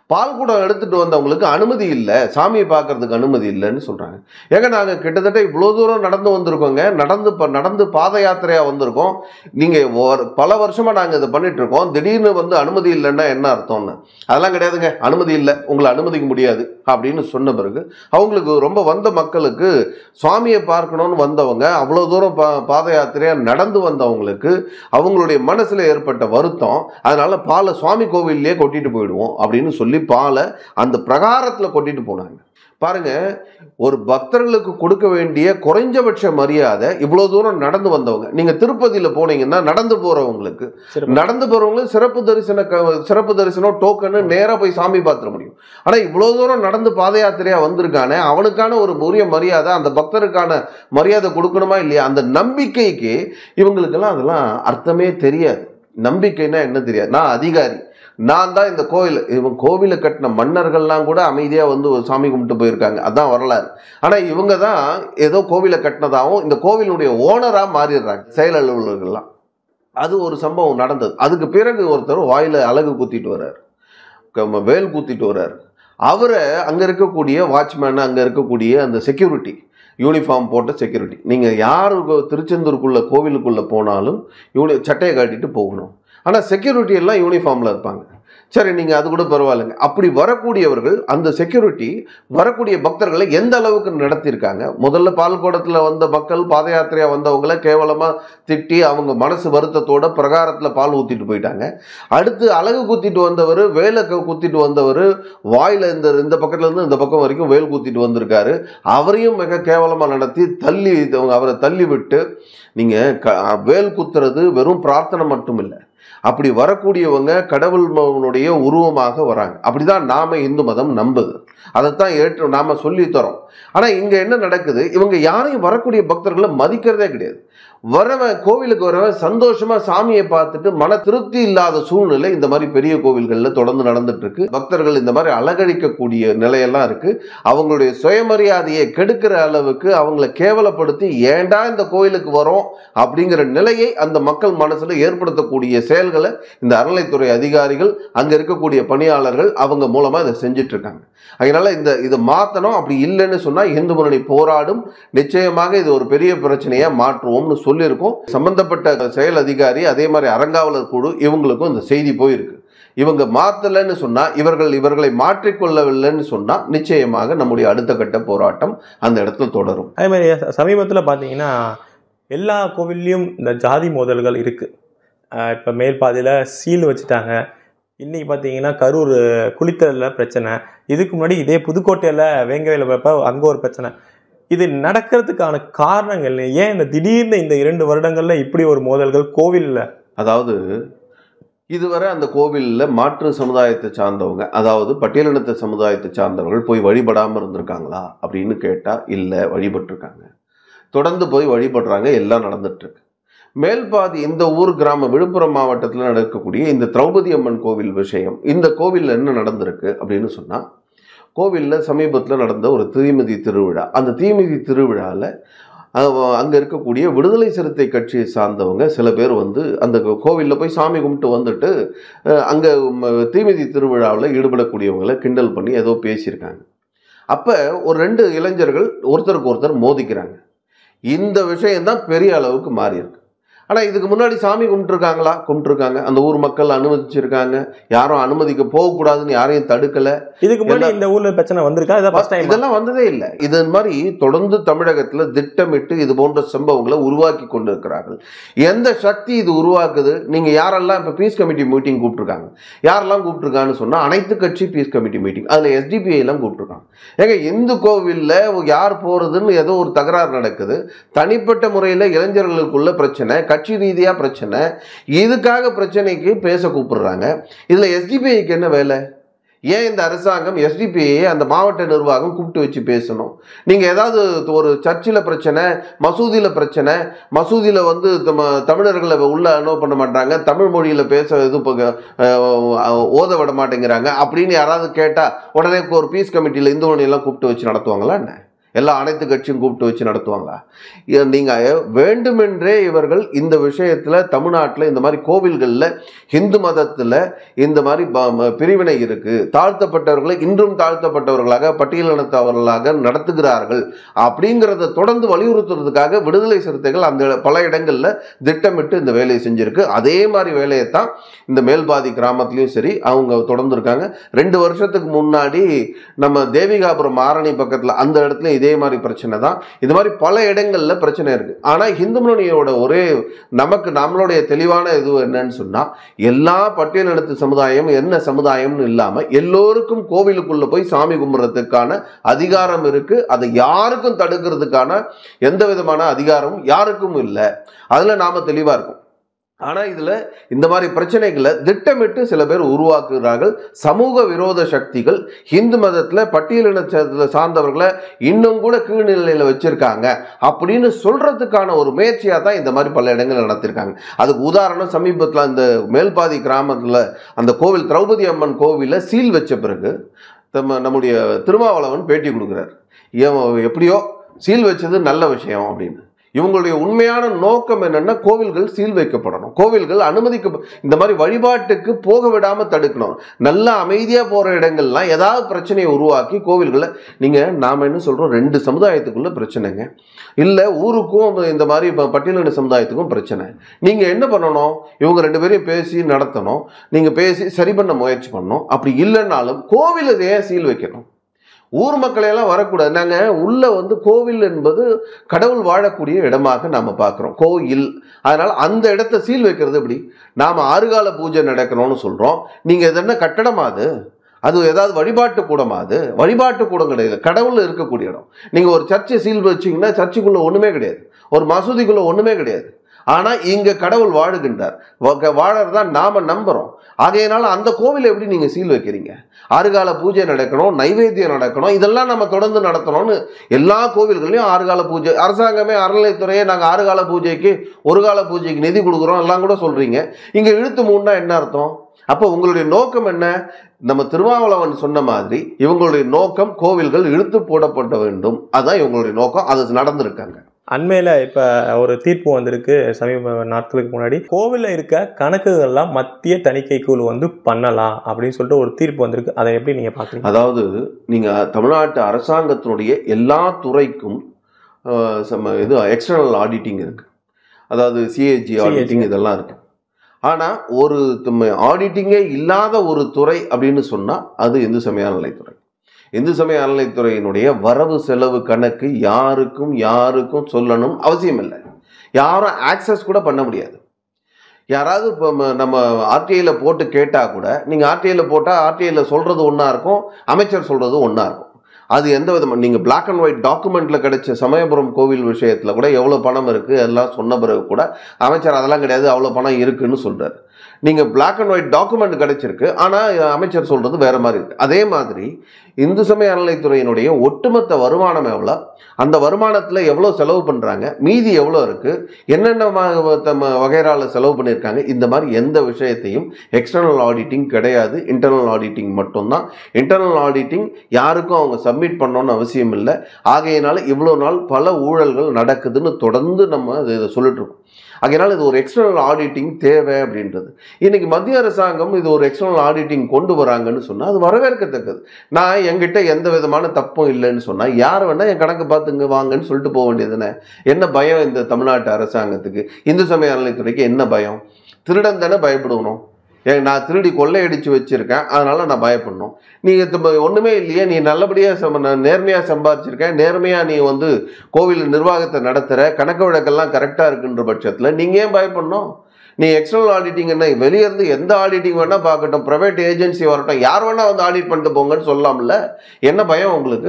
பால் குடம் எடுத்துட்டு வந்தவங்களுக்கு அனுமதி இல்லை சாமியை பார்க்கறதுக்கு அனுமதி இல்லைன்னு சொல்றாங்க ஏங்க நாங்கள் கிட்டத்தட்ட இவ்வளோ தூரம் நடந்து வந்திருக்கோங்க நடந்து ப- நடந்து பாத யாத்திரையா வந்திருக்கோம் நீங்க ஒரு- பல வருஷமா நாங்கள் இதை பண்ணிட்டு இருக்கோம் திடீர்னு வந்து அனுமதி இல்லைன்னா என்ன அர்த்தம்னு அதெல்லாம் கிடையாதுங்க அனுமதி இல்லை உங்களை அனுமதிக்க முடியாது அப்படின்னு சொன்ன பிறகு அவங்களுக்கு ரொம்ப வந்த மக்களுக்கு சுவாமியை பார்க்கணும்னு வந்தவங்க அவ்வளோ தூரம் பா பாத யாத்திரையா நடந்து வந்தவங்களுக்கு அவங்களுடைய மனசுல ஏற்பட்ட வருத்தம் அதனால பாலை சுவாமி கோவில்லையே கொட்டிட்டு போயிடுவோம் அப்படின்னு சொல்லி பாலை அந்த பிரகாரத்துல கொட்டிட்டு போனாங்க பாருங்க ஒரு பக்தர்களுக்கு கொடுக்க வேண்டிய குறைஞ்சபட்ச மரியாதை இவ்வளவு தூரம் நடந்து வந்தவங்க நீங்க திருப்பதியில போனீங்கன்னா நடந்து போறவங்களுக்கு சிறப்பு. நடந்து போறவங்களுக்கு சிறப்பு தரிசன க- சிறப்பு தரிசனம் டோக்கனு நேரா போய் சாமி பார்த்துட முடியும் ஆனா இவ்வளவு தூரம் நடந்து பாத யாத்திரையா வந்திருக்கானே அவனுக்கான ஒரு உரிய மரியாதை அந்த பக்தருக்கான மரியாதை கொடுக்கணுமா இல்லையா அந்த நம்பிக்கைக்கு இவங்களுக்கெல்லாம் அதெல்லாம் அர்த்தமே தெரியாது நம்பிக்கைன்னா என்ன தெரியாது நான் அதிகாரி நான் தான் இந்த கோவில் இவன் கோவிலை கட்டின மன்னர்கள்லாம் கூட அமைதியாக வந்து ஒரு சாமி கும்பிட்டு போயிருக்காங்க அதான் வரலாறு ஆனால் இவங்க தான் ஏதோ கோவிலை கட்டினதாகவும் இந்த கோவிலுடைய ஓனராக மாறிடுறாங்க செயல் அலுவலர்கள்லாம் அது ஒரு சம்பவம் நடந்தது அதுக்கு பிறகு ஒருத்தர் வாயில அழகு குத்திட்டு வர்றாரு க- வேல் குத்திட்டு வர்றாரு அவரை அங்கே இருக்கக்கூடிய வாட்ச்மேன் அங்கே இருக்கக்கூடிய அந்த செக்யூரிட்டி யூனிஃபார்ம் போட்ட செக்யூரிட்டி நீங்கள் யார் திருச்செந்தூருக்குள்ள கோவிலுக்குள்ளே போனாலும் யூனி சட்டையை காட்டிட்டு போகணும் ஆனால் செக்யூரிட்டி எல்லாம் யூனிஃபார்மில் இருப்பாங்க சரி நீங்கள் அது கூட பரவாயில்லைங்க அப்படி வரக்கூடியவர்கள் அந்த செக்யூரிட்டி வரக்கூடிய பக்தர்களை எந்த அளவுக்கு நடத்தியிருக்காங்க முதல்ல பால்கோடத்தில் வந்த மக்கள் பாத யாத்திரையாக வந்தவங்களை கேவலமாக திட்டி அவங்க மனசு வருத்தத்தோட பிரகாரத்தில் பால் ஊற்றிட்டு போயிட்டாங்க அடுத்து அழகு குத்திட்டு வந்தவர் வேலை கு- குத்திட்டு வந்தவர் வாயில் இந்த இந்த பக்கத்துல இருந்து இந்த பக்கம் வரைக்கும் வேல் குத்திட்டு வந்திருக்காரு அவரையும் மிக கேவலமாக நடத்தி தள்ளி அவங்க அவரை தள்ளி விட்டு நீங்கள் க வேல் குத்துறது வெறும் பிரார்த்தனை மட்டும் இல்லை அப்படி வரக்கூடியவங்க கடவுளுடைய உருவமாக வராங்க அப்படிதான் நாம இந்து மதம் நம்புது அதைத்தான் ஏற்று நாம சொல்லி தரோம் ஆனா இங்க என்ன நடக்குது இவங்க யாரையும் வரக்கூடிய பக்தர்களை மதிக்கிறதே கிடையாது வரவன் கோவிலுக்கு வரவன் சந்தோஷமா சாமியை பார்த்துட்டு மன திருப்தி இல்லாத சூழ்நிலை இந்த மாதிரி பெரிய கோவில்கள்ல தொடர்ந்து நடந்துட்டு இருக்கு பக்தர்கள் இந்த மாதிரி அலகழிக்கக்கூடிய நிலையெல்லாம் இருக்கு அவங்களுடைய சுயமரியாதையை கெடுக்கிற அளவுக்கு அவங்கள கேவலப்படுத்தி ஏன்டா இந்த கோயிலுக்கு வரோம் அப்படிங்கிற நிலையை அந்த மக்கள் மனசுல ஏற்படுத்தக்கூடிய செயல்களை இந்த அறநிலைத்துறை அதிகாரிகள் அங்க இருக்கக்கூடிய பணியாளர்கள் அவங்க மூலமா இதை செஞ்சுட்டு இருக்காங்க அதனால இந்த இதை மாத்தணும் அப்படி இல்லைன்னு சொன்னா இந்து முன்னணி போராடும் நிச்சயமாக இது ஒரு பெரிய பிரச்சனையா மாற்றுவோம்னு சொல்லியிருக்கோம் சம்பந்தப்பட்ட செயல் அதிகாரி அதே மாதிரி அறங்காவலர் குழு இவங்களுக்கும் இந்த செய்தி போயிருக்கு இவங்க மாத்தலைன்னு சொன்னா இவர்கள் இவர்களை மாற்றிக்கொள்ளவில்லைன்னு சொன்னா நிச்சயமாக நம்முடைய அடுத்த கட்ட போராட்டம் அந்த இடத்துல தொடரும் அதே மாதிரி ச- சமீபத்துல பார்த்தீங்கன்னா எல்லா கோவில்லையும் இந்த ஜாதி மோதல்கள் இருக்கு ஆஹ் இப்ப மேல் பாதியில சீல் வச்சுட்டாங்க இன்னைக்கு பார்த்தீங்கன்னா கரூர் குளித்தலில் பிரச்சனை இதுக்கு முன்னாடி இதே புதுக்கோட்டையில் வேங்கவையில் வைப்ப அங்கே ஒரு பிரச்சனை இது நடக்கிறதுக்கான காரணங்கள் ஏன் இந்த திடீர்னு இந்த இரண்டு வருடங்கள்ல இப்படி ஒரு மோதல்கள் கோவில்ல அதாவது இதுவரை அந்த கோவிலில் மாற்று சமுதாயத்தை சார்ந்தவங்க அதாவது பட்டியலினத்தை சமுதாயத்தை சார்ந்தவர்கள் போய் வழிபடாமல் இருந்திருக்காங்களா அப்படின்னு கேட்டால் இல்லை வழிபட்டிருக்காங்க தொடர்ந்து போய் வழிபடுறாங்க எல்லாம் நடந்துட்டு இருக்கு மேல்பாதி இந்த ஊர் கிராம விழுப்புரம் மாவட்டத்தில் நடக்கக்கூடிய இந்த திரௌபதி அம்மன் கோவில் விஷயம் இந்த கோவிலில் என்ன நடந்திருக்கு அப்படின்னு சொன்னால் கோவிலில் சமீபத்தில் நடந்த ஒரு தீமிதி திருவிழா அந்த தீமிதி திருவிழாவில் அங்கே இருக்கக்கூடிய விடுதலை சிறுத்தை கட்சியை சார்ந்தவங்க சில பேர் வந்து அந்த கோவிலில் போய் சாமி கும்பிட்டு வந்துட்டு அங்கே தீமிதி திருவிழாவில் ஈடுபடக்கூடியவங்களை கிண்டல் பண்ணி ஏதோ பேசியிருக்காங்க அப்போ ஒரு ரெண்டு இளைஞர்கள் ஒருத்தருக்கு ஒருத்தர் மோதிக்கிறாங்க இந்த விஷயம்தான் பெரிய அளவுக்கு மாறி இருக்கு ஆனால் இதுக்கு முன்னாடி சாமி கும்பிட்டுருக்காங்களா கும்பிட்டுருக்காங்க அந்த ஊர் மக்கள் அனுமதிச்சிருக்காங்க யாரும் அனுமதிக்க போகக்கூடாதுன்னு யாரையும் தடுக்கலை இதுக்கு முன்னாடி இந்த ஊர்ல பிரச்சனை வந்திருக்கா இதான் ஃபர்ஸ்ட் டைம் இதெல்லாம் வந்ததே இல்லை இது மாதிரி தொடர்ந்து தமிழகத்தில் திட்டமிட்டு இது போன்ற சம்பவங்களை உருவாக்கி கொண்டு இருக்கிறார்கள் எந்த சக்தி இது உருவாக்குது நீங்க யாரெல்லாம் இப்போ பீஸ் கமிட்டி மீட்டிங் கூப்பிட்டுருக்காங்க யாரெல்லாம் கூப்பிட்டுருக்கான்னு சொன்னா அனைத்து கட்சி பீஸ் கமிட்டி மீட்டிங் அதுல எஸ்டிபிஐ எல்லாம் கூப்பிட்டுருக்காங்க ஏங்க இந்து கோவில்ல யார் போறதுன்னு ஏதோ ஒரு தகராறு நடக்குது தனிப்பட்ட முறையில் இளைஞர்களுக்குள்ள பிரச்சனை கட்சி ரீதியா பிரச்சனை இதுக்காக பிரச்சனைக்கு பேச கூப்பிடுறாங்க இதுல எஸ்டிபிஐக்கு என்ன வேலை ஏன் இந்த அரசாங்கம் எஸ்டிபிஐ அந்த மாவட்ட நிர்வாகம் கூப்பிட்டு வச்சு பேசணும் நீங்கள் ஏதாவது ஒரு சர்ச்சில் பிரச்சனை மசூதியில் பிரச்சனை மசூதியில் வந்து தம- தமிழர்களை உள்ள அலோவ் பண்ண மாட்டாங்க தமிழ் மொழியில் பேச இது ப- அஹ், ஓத விட மாட்டேங்கிறாங்க அப்படின்னு யாராவது கேட்டால் உடனே ஒரு பீஸ் கமிட்டியில் இந்து மொழியெல்லாம் கூப்பிட்டு வச்சு நடத்துவாங்களா என்ன எல்லா அனைத்து கட்சியும் கூப்பிட்டு வச்சு நடத்துவாங்களா இ- நீங்க வேண்டுமென்றே இவர்கள் இந்த விஷயத்துல தமிழ்நாட்டில் இந்த மாதிரி கோவில்களில் இந்து மதத்துல இந்த மாதிரி ப- ம- பிரிவினை இருக்கு தாழ்த்தப்பட்டவர்களை இன்றும் தாழ்த்தப்பட்டவர்களாக பட்டியலினத்தவர்களாக நடத்துகிறார்கள் அப்படிங்கிறத தொடர்ந்து வலியுறுத்துறதுக்காக விடுதலை சிறுத்தைகள் அந்த பல இடங்கள்ல திட்டமிட்டு இந்த வேலையை செஞ்சிருக்கு அதே மாதிரி வேலையை தான் இந்த மேல்பாதி கிராமத்துலயும் சரி அவங்க தொடர்ந்து இருக்காங்க ரெண்டு வருஷத்துக்கு முன்னாடி நம்ம தேவிகாபுரம் மாரணி பக்கத்துல அந்த இடத்துல இதே மாதிரி பிரச்சனை தான் இது மாதிரி பல இடங்கள்ல பிரச்சனை இருக்கு ஆனா இந்து முன்னணியோட ஒரே நமக்கு நம்மளுடைய தெளிவான இது என்னன்னு சொன்னா எல்லா பட்டியலினத்து சமுதாயம் என்ன சமுதாயம்னு இல்லாம எல்லோருக்கும் கோவிலுக்குள்ள போய் சாமி கும்பிட்றதுக்கான அதிகாரம் இருக்கு அதை யாருக்கும் தடுக்கிறதுக்கான எந்த விதமான அதிகாரமும் யாருக்கும் இல்லை அதுல நாம தெளிவா இருக்கும் ஆனா இதுல இந்த மாதிரி பிரச்சனைகளை திட்டமிட்டு சில பேர் உருவாக்குகிறார்கள் சமூக விரோத சக்திகள் இந்து மதத்துல பட்டியலினத்தை சார்ந்தவர்களை இன்னும் கூட கீழ்நிலையில வச்சிருக்காங்க அப்படின்னு சொல்றதுக்கான ஒரு முயற்சியா தான் இந்த மாதிரி பல இடங்கள் நடத்திருக்காங்க அதுக்கு உதாரணம் சமீபத்தில் அந்த மேல்பாதி கிராமத்துல அந்த கோவில் திரௌபதி அம்மன் கோவில சீல் வச்ச பிறகு தம்ம நம்முடைய திருமாவளவன் பேட்டி கொடுக்குறார் ஏன் எப்படியோ சீல் வச்சது நல்ல விஷயம் அப்படின்னு இவங்களுடைய உண்மையான நோக்கம் என்னன்னா கோவில்கள் சீல் வைக்கப்படணும் கோவில்கள் அனுமதிக்க இந்த மாதிரி வழிபாட்டுக்கு போக விடாம தடுக்கணும் நல்லா அமைதியா போற இடங்கள்லாம் ஏதாவது பிரச்சனையை உருவாக்கி கோவில்களை நீங்க நாம என்ன சொல்றோம் ரெண்டு சமுதாயத்துக்குள்ள பிரச்சனைங்க இல்ல ஊருக்கும் இந்த மாதிரி இப்ப பட்டியலின சமுதாயத்துக்கும் பிரச்சனை நீங்க என்ன பண்ணணும் இவங்க ரெண்டு பேரையும் பேசி நடத்தணும் நீங்க பேசி சரி பண்ண முயற்சி பண்ணணும் அப்படி இல்லைன்னாலும் கோவிலை ஏன் சீல் வைக்கணும் ஊர் மக்களை எல்லாம் வரக்கூடாது நாங்க உள்ள வந்து கோவில் என்பது கடவுள் வாழக்கூடிய இடமாக நாம பார்க்கிறோம் கோயில் அதனால அந்த இடத்த சீல் வைக்கிறது எப்படி நாம ஆறுகால பூஜை நடக்கணும்னு சொல்றோம் நீங்க இது என்ன கட்டடமா அது அது ஏதாவது வழிபாட்டு கூடமா அது வழிபாட்டு கூடம் கிடையாது கடவுள் இருக்கக்கூடிய இடம் நீங்க ஒரு சர்ச்சை சீல் வச்சீங்கன்னா சர்ச்சுக்குள்ள ஒண்ணுமே கிடையாது ஒரு மசூதிக்குள்ள ஒண்ணுமே கிடையாது ஆனா இங்க கடவுள் வாழுகின்றார் வா- வாழறதா நாம நம்புறோம் ஆகையினால அந்த கோவிலை எப்படி நீங்க சீல் வைக்கிறீங்க ஆறுகால பூஜை நடக்கணும் நைவேத்தியம் நடக்கணும் இதெல்லாம் நம்ம தொடர்ந்து நடத்தணும்னு எல்லா கோவில்கள்லையும் ஆறுகால பூஜை அரசாங்கமே அறநிலைத்துறையே நாங்கள் ஆறுகால பூஜைக்கு ஒரு கால பூஜைக்கு நிதி கொடுக்குறோம் எல்லாம் கூட சொல்றீங்க இங்க இழுத்து மூணுனா என்ன அர்த்தம் அப்போ உங்களுடைய நோக்கம் என்ன நம்ம திருமாவளவன் சொன்ன மாதிரி இவங்களுடைய நோக்கம் கோவில்கள் இழுத்து போடப்பட வேண்டும் அதான் இவங்களுடைய நோக்கம் அது நடந்திருக்காங்க அண்மையில் இப்போ ஒரு தீர்ப்பு வந்திருக்கு சமீப நாட்களுக்கு முன்னாடி கோவிலில் இருக்க கணக்குகள்லாம் மத்திய தணிக்கை குழு வந்து பண்ணலாம் அப்படின்னு சொல்லிட்டு ஒரு தீர்ப்பு வந்திருக்கு அதை எப்படி நீங்கள் பார்க்குறீங்க அதாவது நீங்க தமிழ்நாட்டு அரசாங்கத்தினுடைய எல்லா துறைக்கும் அஹ், சம இது எக்ஸ்டர்னல் ஆடிட்டிங் இருக்கு அதாவது சிஏஜி ஆடிட்டிங் இதெல்லாம் இருக்கு ஆனா ஒரு ஆடிட்டிங்கே இல்லாத ஒரு துறை அப்படின்னு சொன்னா அது இந்து சமய அறநிலைத்துறை இந்து சமய அறநிலைத்துறையினுடைய வரவு செலவு கணக்கு யாருக்கும் யாருக்கும் சொல்லணும் அவசியம் இல்லை யாரும் ஆக்சஸ் கூட பண்ண முடியாது யாராவது இப்போ ம- நம்ம ஆர்டிஐல போட்டு கேட்டால் கூட நீங்கள் ஆர்டிஐல போட்டால் ஆர்டிஐல சொல்கிறது ஒன்றா இருக்கும் அமைச்சர் சொல்கிறது ஒன்றா இருக்கும் அது எந்த விதமாக நீங்கள் Black அண்ட் ஒயிட் டாக்குமெண்ட்டில் கிடைச்ச சமயபுரம் கோவில் விஷயத்தில் கூட எவ்வளோ பணம் இருக்குது எல்லாம் சொன்ன பிறகு கூட அமைச்சர் அதெல்லாம் கிடையாது அவ்வளோ பணம் இருக்குன்னு சொல்கிறார் நீங்கள் Black அண்ட் ஒயிட் டாக்குமெண்ட் கிடைச்சிருக்கு ஆனால் அமைச்சர் சொல்கிறது வேற மாதிரி இருக்கு அதே மாதிரி இந்து சமய அறநிலைத்துறையினுடைய ஒட்டுமொத்த வருமானம் எவ்வளோ அந்த வருமானத்தில் எவ்வளோ செலவு பண்ணுறாங்க மீதி எவ்வளோ இருக்குது என்னென்ன ம- தம்ம வகைரால செலவு பண்ணியிருக்காங்க இந்த மாதிரி எந்த விஷயத்தையும் எக்ஸ்டர்னல் ஆடிட்டிங் கிடையாது இன்டர்னல் ஆடிட்டிங் மட்டும்தான் இன்டர்னல் ஆடிட்டிங் யாருக்கும் அவங்க சப்மிட் பண்ணணும்னு அவசியம் இல்லை ஆகையினால இவ்வளோ நாள் பல ஊழல்கள் நடக்குதுன்னு தொடர்ந்து நம்ம இது இதை சொல்லிட்டு இருக்கோம் ஆகையினால இது ஒரு எக்ஸ்டர்னல் ஆடிட்டிங் தேவை அப்படின்றது இன்னைக்கு மத்திய அரசாங்கம் இது ஒரு எக்ஸ்டர்னல் ஆடிட்டிங் கொண்டு வராங்கன்னு சொன்னால் அது வரவேற்கத்தக்கது நான் என்கிட்ட எந்த விதமான தப்பும் இல்லைன்னு சொன்னால் யார் வேணா என் கணக்கு பார்த்துங்க வாங்கன்னு சொல்லிட்டு போக வேண்டியதுதானே என்ன பயம் இந்த தமிழ்நாட்டு அரசாங்கத்துக்கு இந்து சமய அறநிலைத்துறைக்கு என்ன பயம் திருடன் தானே பயப்படணும் ஏன் நான் திருடி கொள்ளையடிச்சு வச்சிருக்கேன் அதனால நான் பயப்படணும் நீ இது ஒண்ணுமே இல்லையே நீ நல்லபடியா சம நான் நேர்மையா சம்பாதிச்சிருக்க நேர்மையா நீ வந்து கோவில் நிர்வாகத்தை நடத்துற கணக்கு வழக்கெல்லாம் கரெக்டா இருக்குன்ற பட்சத்துல நீங்க ஏன் பயப்படணும் நீ எக்ஸ்டர்னல் ஆடிட்டிங் என்ன வெளிய இருந்து எந்த ஆடிட்டிங் வேணா பார்க்கட்டும் பிரைவேட் ஏஜென்சி வரட்டும் யார் வேணா வந்து ஆடிட் பண்ணிட்டு போங்கன்னு சொல்லலாம்ல என்ன பயம் உங்களுக்கு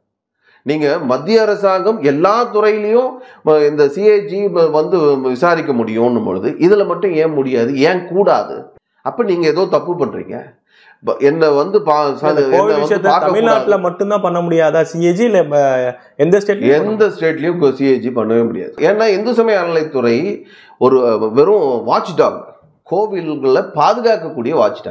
நீங்க மத்திய அரசாங்கம் எல்லா துறையிலையும் ம- இந்த சிஏஜி வந்து விசாரிக்க முடியும்னு பொழுது இதுல மட்டும் ஏன் முடியாது ஏன் கூடாது அப்ப நீங்க ஏதோ தப்பு பண்றீங்க ப- என்ன வந்து பா- ச- அந்த என்னை கோவில் வந்து விஷயத்தை பார்க்க கூடாது. தமிழ்நாட்டுல மட்டும்தான் பண்ண முடியாதா சிஏஜி இல்ல அஹ், எந்த ஸ்டேட் எந்த ஸ்டேட்லயும் சிஏஜி பண்ணவே முடியாது ஏன்னா இந்து சமய அறநிலைத்துறை ஒரு அஹ், வெறும் வாட்ச் டாக் கோவில்களை பாதுகாக்கக்கூடிய வாட்ச் டாக்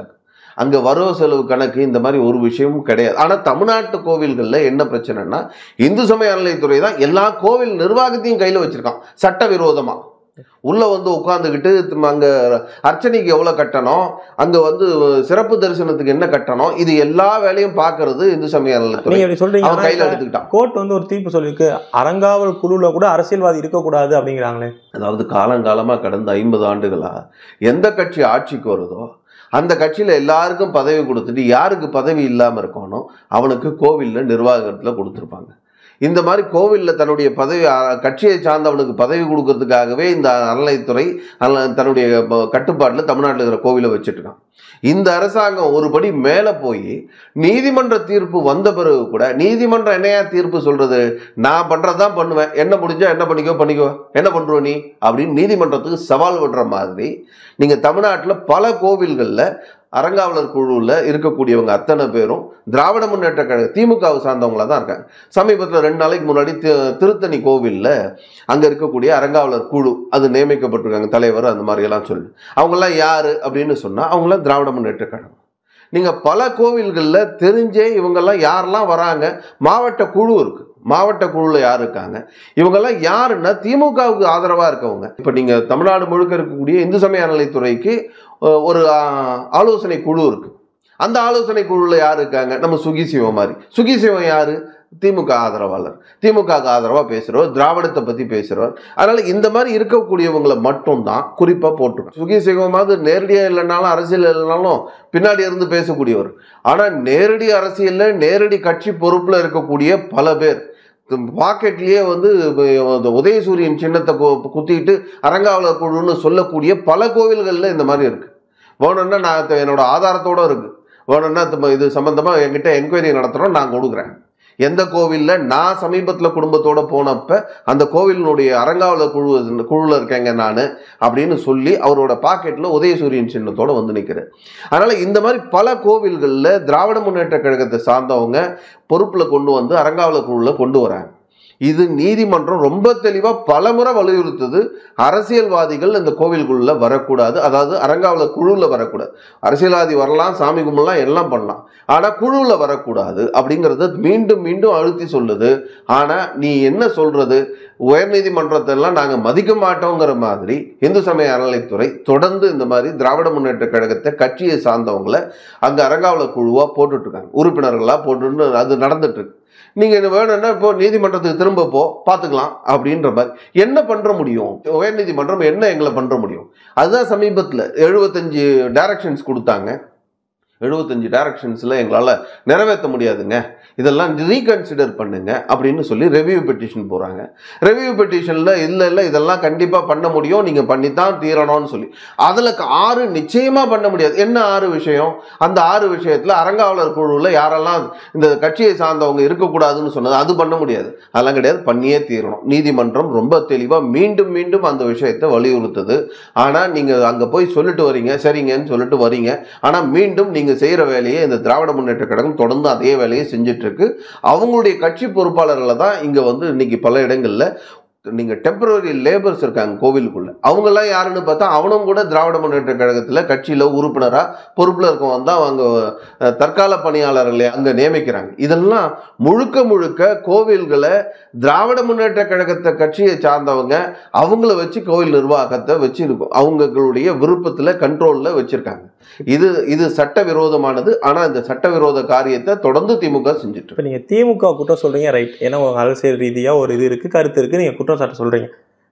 அங்க வரவு செலவு கணக்கு இந்த மாதிரி ஒரு விஷயமும் கிடையாது ஆனா தமிழ்நாட்டு கோவில்கள்ல என்ன பிரச்சனைனா இந்து சமய அறநிலையத்துறை தான் எல்லா கோவில் நிர்வாகத்தையும் கையில வச்சிருக்கான் சட்டவிரோதமா உள்ள வந்து உட்காந்துக்கிட்டு அங்க அர்ச்சனைக்கு எவ்வளவு கட்டணம் அங்க வந்து சிறப்பு தரிசனத்துக்கு என்ன கட்டணம் இது எல்லா வேலையும் பாக்குறது இந்து சமய அறநிலையத்துறை நீங்க இப்படி சொல்றீங்க அவன் கையில ஆனா எடுத்துக்கிட்டான் கோர்ட் வந்து ஒரு தீர்ப்பு சொல்லியிருக்கு அறங்காவல் குழுல கூட அரசியல்வாதி இருக்கக்கூடாது அப்படிங்கிறாங்களே அதாவது காலங்காலமா கடந்த ஐம்பது ஆண்டுகளா எந்த கட்சி ஆட்சிக்கு வருதோ அந்த கட்சியில எல்லாருக்கும் பதவி கொடுத்துட்டு யாருக்கு பதவி இல்லாம இருக்கணும் அவனுக்கு கோவில்ல நிர்வாகத்துல கொடுத்துருப்பாங்க இந்த மாதிரி கோவில்ல தன்னுடைய பதவி அ, கட்சியை சார்ந்தவனுக்கு பதவி கொடுக்கறதுக்காகவே இந்த அறநிலைத்துறை அல்ல- தன்னுடைய ப- கட்டுப்பாட்டுல தமிழ்நாட்டில் இருக்கிற கோவிலை வச்சுட்டு இருக்கான் இந்த அரசாங்கம் ஒருபடி மேல போய் நீதிமன்ற தீர்ப்பு வந்த பிறகு கூட நீதிமன்றம் என்னையா தீர்ப்பு சொல்றது நான் பண்றதுதான் பண்ணுவேன் என்ன முடிஞ்சா என்ன பண்ணிக்கோ பண்ணிக்கோ என்ன பண்றோம் நீ அப்படின்னு நீதிமன்றத்துக்கு சவால் விடுற மாதிரி நீங்க தமிழ்நாட்டுல பல கோவில்கள்ல அறங்காவலர் குழுவில் இருக்கக்கூடியவங்க அத்தனை பேரும் திராவிட முன்னேற்ற கழக திமுகவை சார்ந்தவங்களா தான் இருக்காங்க சமீபத்தில் ரெண்டு நாளைக்கு முன்னாடி தி- திருத்தணி கோவிலில் அங்கே இருக்கக்கூடிய அறங்காவலர் குழு அது நியமிக்கப்பட்டிருக்காங்க தலைவர் அந்த மாதிரி எல்லாம் சொல்லி அவங்கெல்லாம் யாரு அப்படின்னு சொன்னால் அவங்களாம் திராவிட முன்னேற்ற கழகம் நீங்கள் பல கோவில்களில் தெரிஞ்சே இவங்கெல்லாம் யாரெல்லாம் வராங்க மாவட்ட குழு இருக்கு மாவட்ட குழுவில் யார் இருக்காங்க இவங்கெல்லாம் யாருன்னா திமுகவுக்கு ஆதரவாக இருக்கவங்க இப்போ நீங்கள் தமிழ்நாடு முழுக்க இருக்கக்கூடிய இந்து சமய அறநிலைத்துறைக்கு அஹ், ஒரு ஆஹ், ஆலோசனை குழு இருக்கு அந்த ஆலோசனை குழுவில் யார் இருக்காங்க நம்ம சுகி சிவம் மாதிரி சுகி சிவம் யாரு திமுக ஆதரவாளர் திமுகவுக்கு ஆதரவாக பேசுகிறவர் திராவிடத்தை பற்றி பேசுகிறவர் அதனால் இந்த மாதிரி இருக்கக்கூடியவங்களை மட்டும்தான் குறிப்பாக போட்டிருக்கோம் சுகி சிவமாவது நேரடியாக இல்லைனாலும் அரசியல் இல்லைனாலும் பின்னாடி இருந்து பேசக்கூடியவர் ஆனால் நேரடி அரசியலில் நேரடி கட்சி பொறுப்பில் இருக்கக்கூடிய பல பேர் பாக்கெட்லேயே வந்து இந்த உதயசூரியன் சின்னத்தை கு- குத்திட்டு அரங்காவலர் குழுன்னு சொல்லக்கூடிய பல கோவில்களில் இந்த மாதிரி இருக்கு வேணும்னா நான் த- என்னோட ஆதாரத்தோட இருக்கு வேணும்னா தம்ம இது சம்பந்தமா என்கிட்ட என்கொயரி நடத்துகிறோம் நான் கொடுக்குறேன் எந்த கோவிலில் நான் சமீபத்தில் குடும்பத்தோட போனப்ப அந்த கோவிலினுடைய அரங்காவலர் குழு குழுவில் இருக்கேங்க நான் அப்படின்னு சொல்லி அவரோட பாக்கெட்டில் உதயசூரியன் சின்னத்தோட வந்து நிற்கிறேன் அதனால் இந்த மாதிரி பல கோவில்களில் திராவிட முன்னேற்ற கழகத்தை சார்ந்தவங்க பொறுப்பில் கொண்டு வந்து அரங்காவலர் குழுவில் கொண்டு வராங்க இது நீதிமன்றம் ரொம்ப தெளிவாக பலமுறை வலியுறுத்துது அரசியல்வாதிகள் இந்த கோவிலுக்குள்ள வரக்கூடாது அதாவது அரங்காவலர் குழுவில் வரக்கூடாது அரசியல்வாதி வரலாம் சாமி கும்பிடலாம் எல்லாம் பண்ணலாம் ஆனால் குழுவில் வரக்கூடாது அப்படிங்கிறத மீண்டும் மீண்டும் அழுத்தி சொல்லுது ஆனால் நீ என்ன சொல்றது உயர்நீதிமன்றத்தெல்லாம் நாங்கள் மதிக்க மாட்டோங்கிற மாதிரி இந்து சமய அறநிலைத்துறை தொடர்ந்து இந்த மாதிரி திராவிட முன்னேற்ற கழகத்தை கட்சியை சார்ந்தவங்களை அங்கே அரங்காவலர் குழுவாக போட்டுட்டு இருக்காங்க உறுப்பினர்களாக போட்டுன்னு அது நடந்துட்டு இருக்கு நீங்க இது வேணும்னா இப்போ நீதிமன்றத்துக்கு திரும்ப போ பார்த்துக்கலாம் அப்படின்ற மாதிரி என்ன பண்ற முடியும் உயர்நீதிமன்றம் என்ன எங்களை பண்ற முடியும் அதுதான் சமீபத்தில் எழுபத்தஞ்சு டைரக்ஷன்ஸ் கொடுத்தாங்க எழுபத்தஞ்சு டைரக்ஷன்ஸில் எங்களால் நிறைவேற்ற முடியாதுங்க இதெல்லாம் ரீகன்சிடர் பண்ணுங்க அப்படின்னு சொல்லி ரெவியூ பெட்டிஷன் போகிறாங்க ரெவியூ பெட்டிஷனில் இல்லை இல்லை இதெல்லாம் கண்டிப்பாக பண்ண முடியும் நீங்கள் பண்ணித்தான் தீரணும்னு சொல்லி அதில் ஆறு நிச்சயமாக பண்ண முடியாது என்ன ஆறு விஷயம் அந்த ஆறு விஷயத்தில் அரங்காவலர் குழுவில் யாரெல்லாம் இந்த கட்சியை சார்ந்தவங்க இருக்கக்கூடாதுன்னு சொன்னது அது பண்ண முடியாது அதெல்லாம் கிடையாது பண்ணியே தீரணும் நீதிமன்றம் ரொம்ப தெளிவாக மீண்டும் மீண்டும் அந்த விஷயத்தை வலியுறுத்துது ஆனால் நீங்கள் அங்கே போய் சொல்லிட்டு வரீங்க சரிங்கன்னு சொல்லிட்டு வரீங்க ஆனால் மீண்டும் நீங்கள் செய்கிற வேலையை இந்த திராவிட முன்னேற்ற கழகம் தொடர்ந்து அதே வேலையை செஞ்சுட்டு இருக்கு அவங்களுடைய கட்சி பொறுப்பாளர்களை தான் இங்கே வந்து இன்னைக்கு பல இடங்களில் நீங்கள் டெம்பரரி லேபர்ஸ் இருக்காங்க கோவிலுக்குள்ள அவங்கெல்லாம் யாருன்னு பார்த்தா அவனும் கூட திராவிட முன்னேற்ற கழகத்தில் கட்சியில் உறுப்பினராக பொறுப்பில் இருக்கவன் தான் அவங்க அஹ், தற்கால பணியாளர்களை அங்கே நியமிக்கிறாங்க இதெல்லாம் முழுக்க முழுக்க கோவில்களை திராவிட முன்னேற்ற கழகத்தை கட்சியை சார்ந்தவங்க அவங்கள வச்சு கோவில் நிர்வாகத்தை வச்சிருக்கும் அவங்களுடைய விருப்பத்தில் கண்ட்ரோலில் வச்சிருக்காங்க இது இது சட்டவிரோதமானது ஆனால் இந்த சட்டவிரோத காரியத்தை தொடர்ந்து திமுக செஞ்சுட்டு இருக்கு. இப்போ நீங்கள் திமுக குற்றம் சொல்கிறீங்க ரைட் ஏன்னா உங்கள் அரசியல் ரீதியாக ஒரு இது இருக்குது கருத்து இருக்குது நீங்கள் குற்றம் சாட்ட சொல்கிறீங்க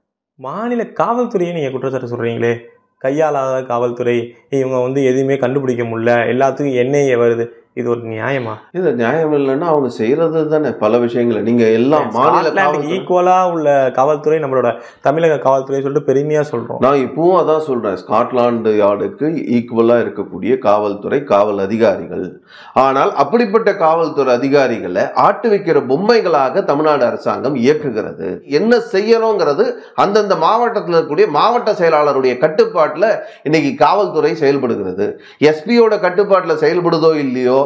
மாநில காவல்துறையை நீங்கள் குற்றம் சாட்ட சொல்கிறீங்களே கையாளாத காவல்துறை இவங்க வந்து எதுவுமே கண்டுபிடிக்க முடியல எல்லாத்துக்கும் என்ஐஏ வருது இது ஒரு நியாயமா இது நியாயம் இல்லைன்னா அவங்க செய்யறது தானே பல விஷயங்களை நீங்க எல்லாம் மாநில ஸ்காட்லாண்டுக்கு காவல்துறை ஈக்குவலாக உள்ள காவல்துறை நம்மளோட தமிழக காவல்துறை சொல்லிட்டு பெருமையாக சொல்கிறோம் நான் இப்பவும் அதான் சொல்றேன் ஸ்காட்லாந்து யார்டுக்கு ஈக்குவலா இருக்கக்கூடிய காவல்துறை காவல் அதிகாரிகள் ஆனால் அப்படிப்பட்ட காவல்துறை அதிகாரிகளை ஆட்டு வைக்கிற பொம்மைகளாக தமிழ்நாடு அரசாங்கம் இயக்குகிறது என்ன செய்யணுங்கிறது அந்தந்த மாவட்டத்தில் இருக்கக்கூடிய மாவட்ட செயலாளருடைய கட்டுப்பாட்டில் இன்னைக்கு காவல்துறை செயல்படுகிறது எஸ்பியோட கட்டுப்பாட்டில் செயல்படுதோ இல்லையோ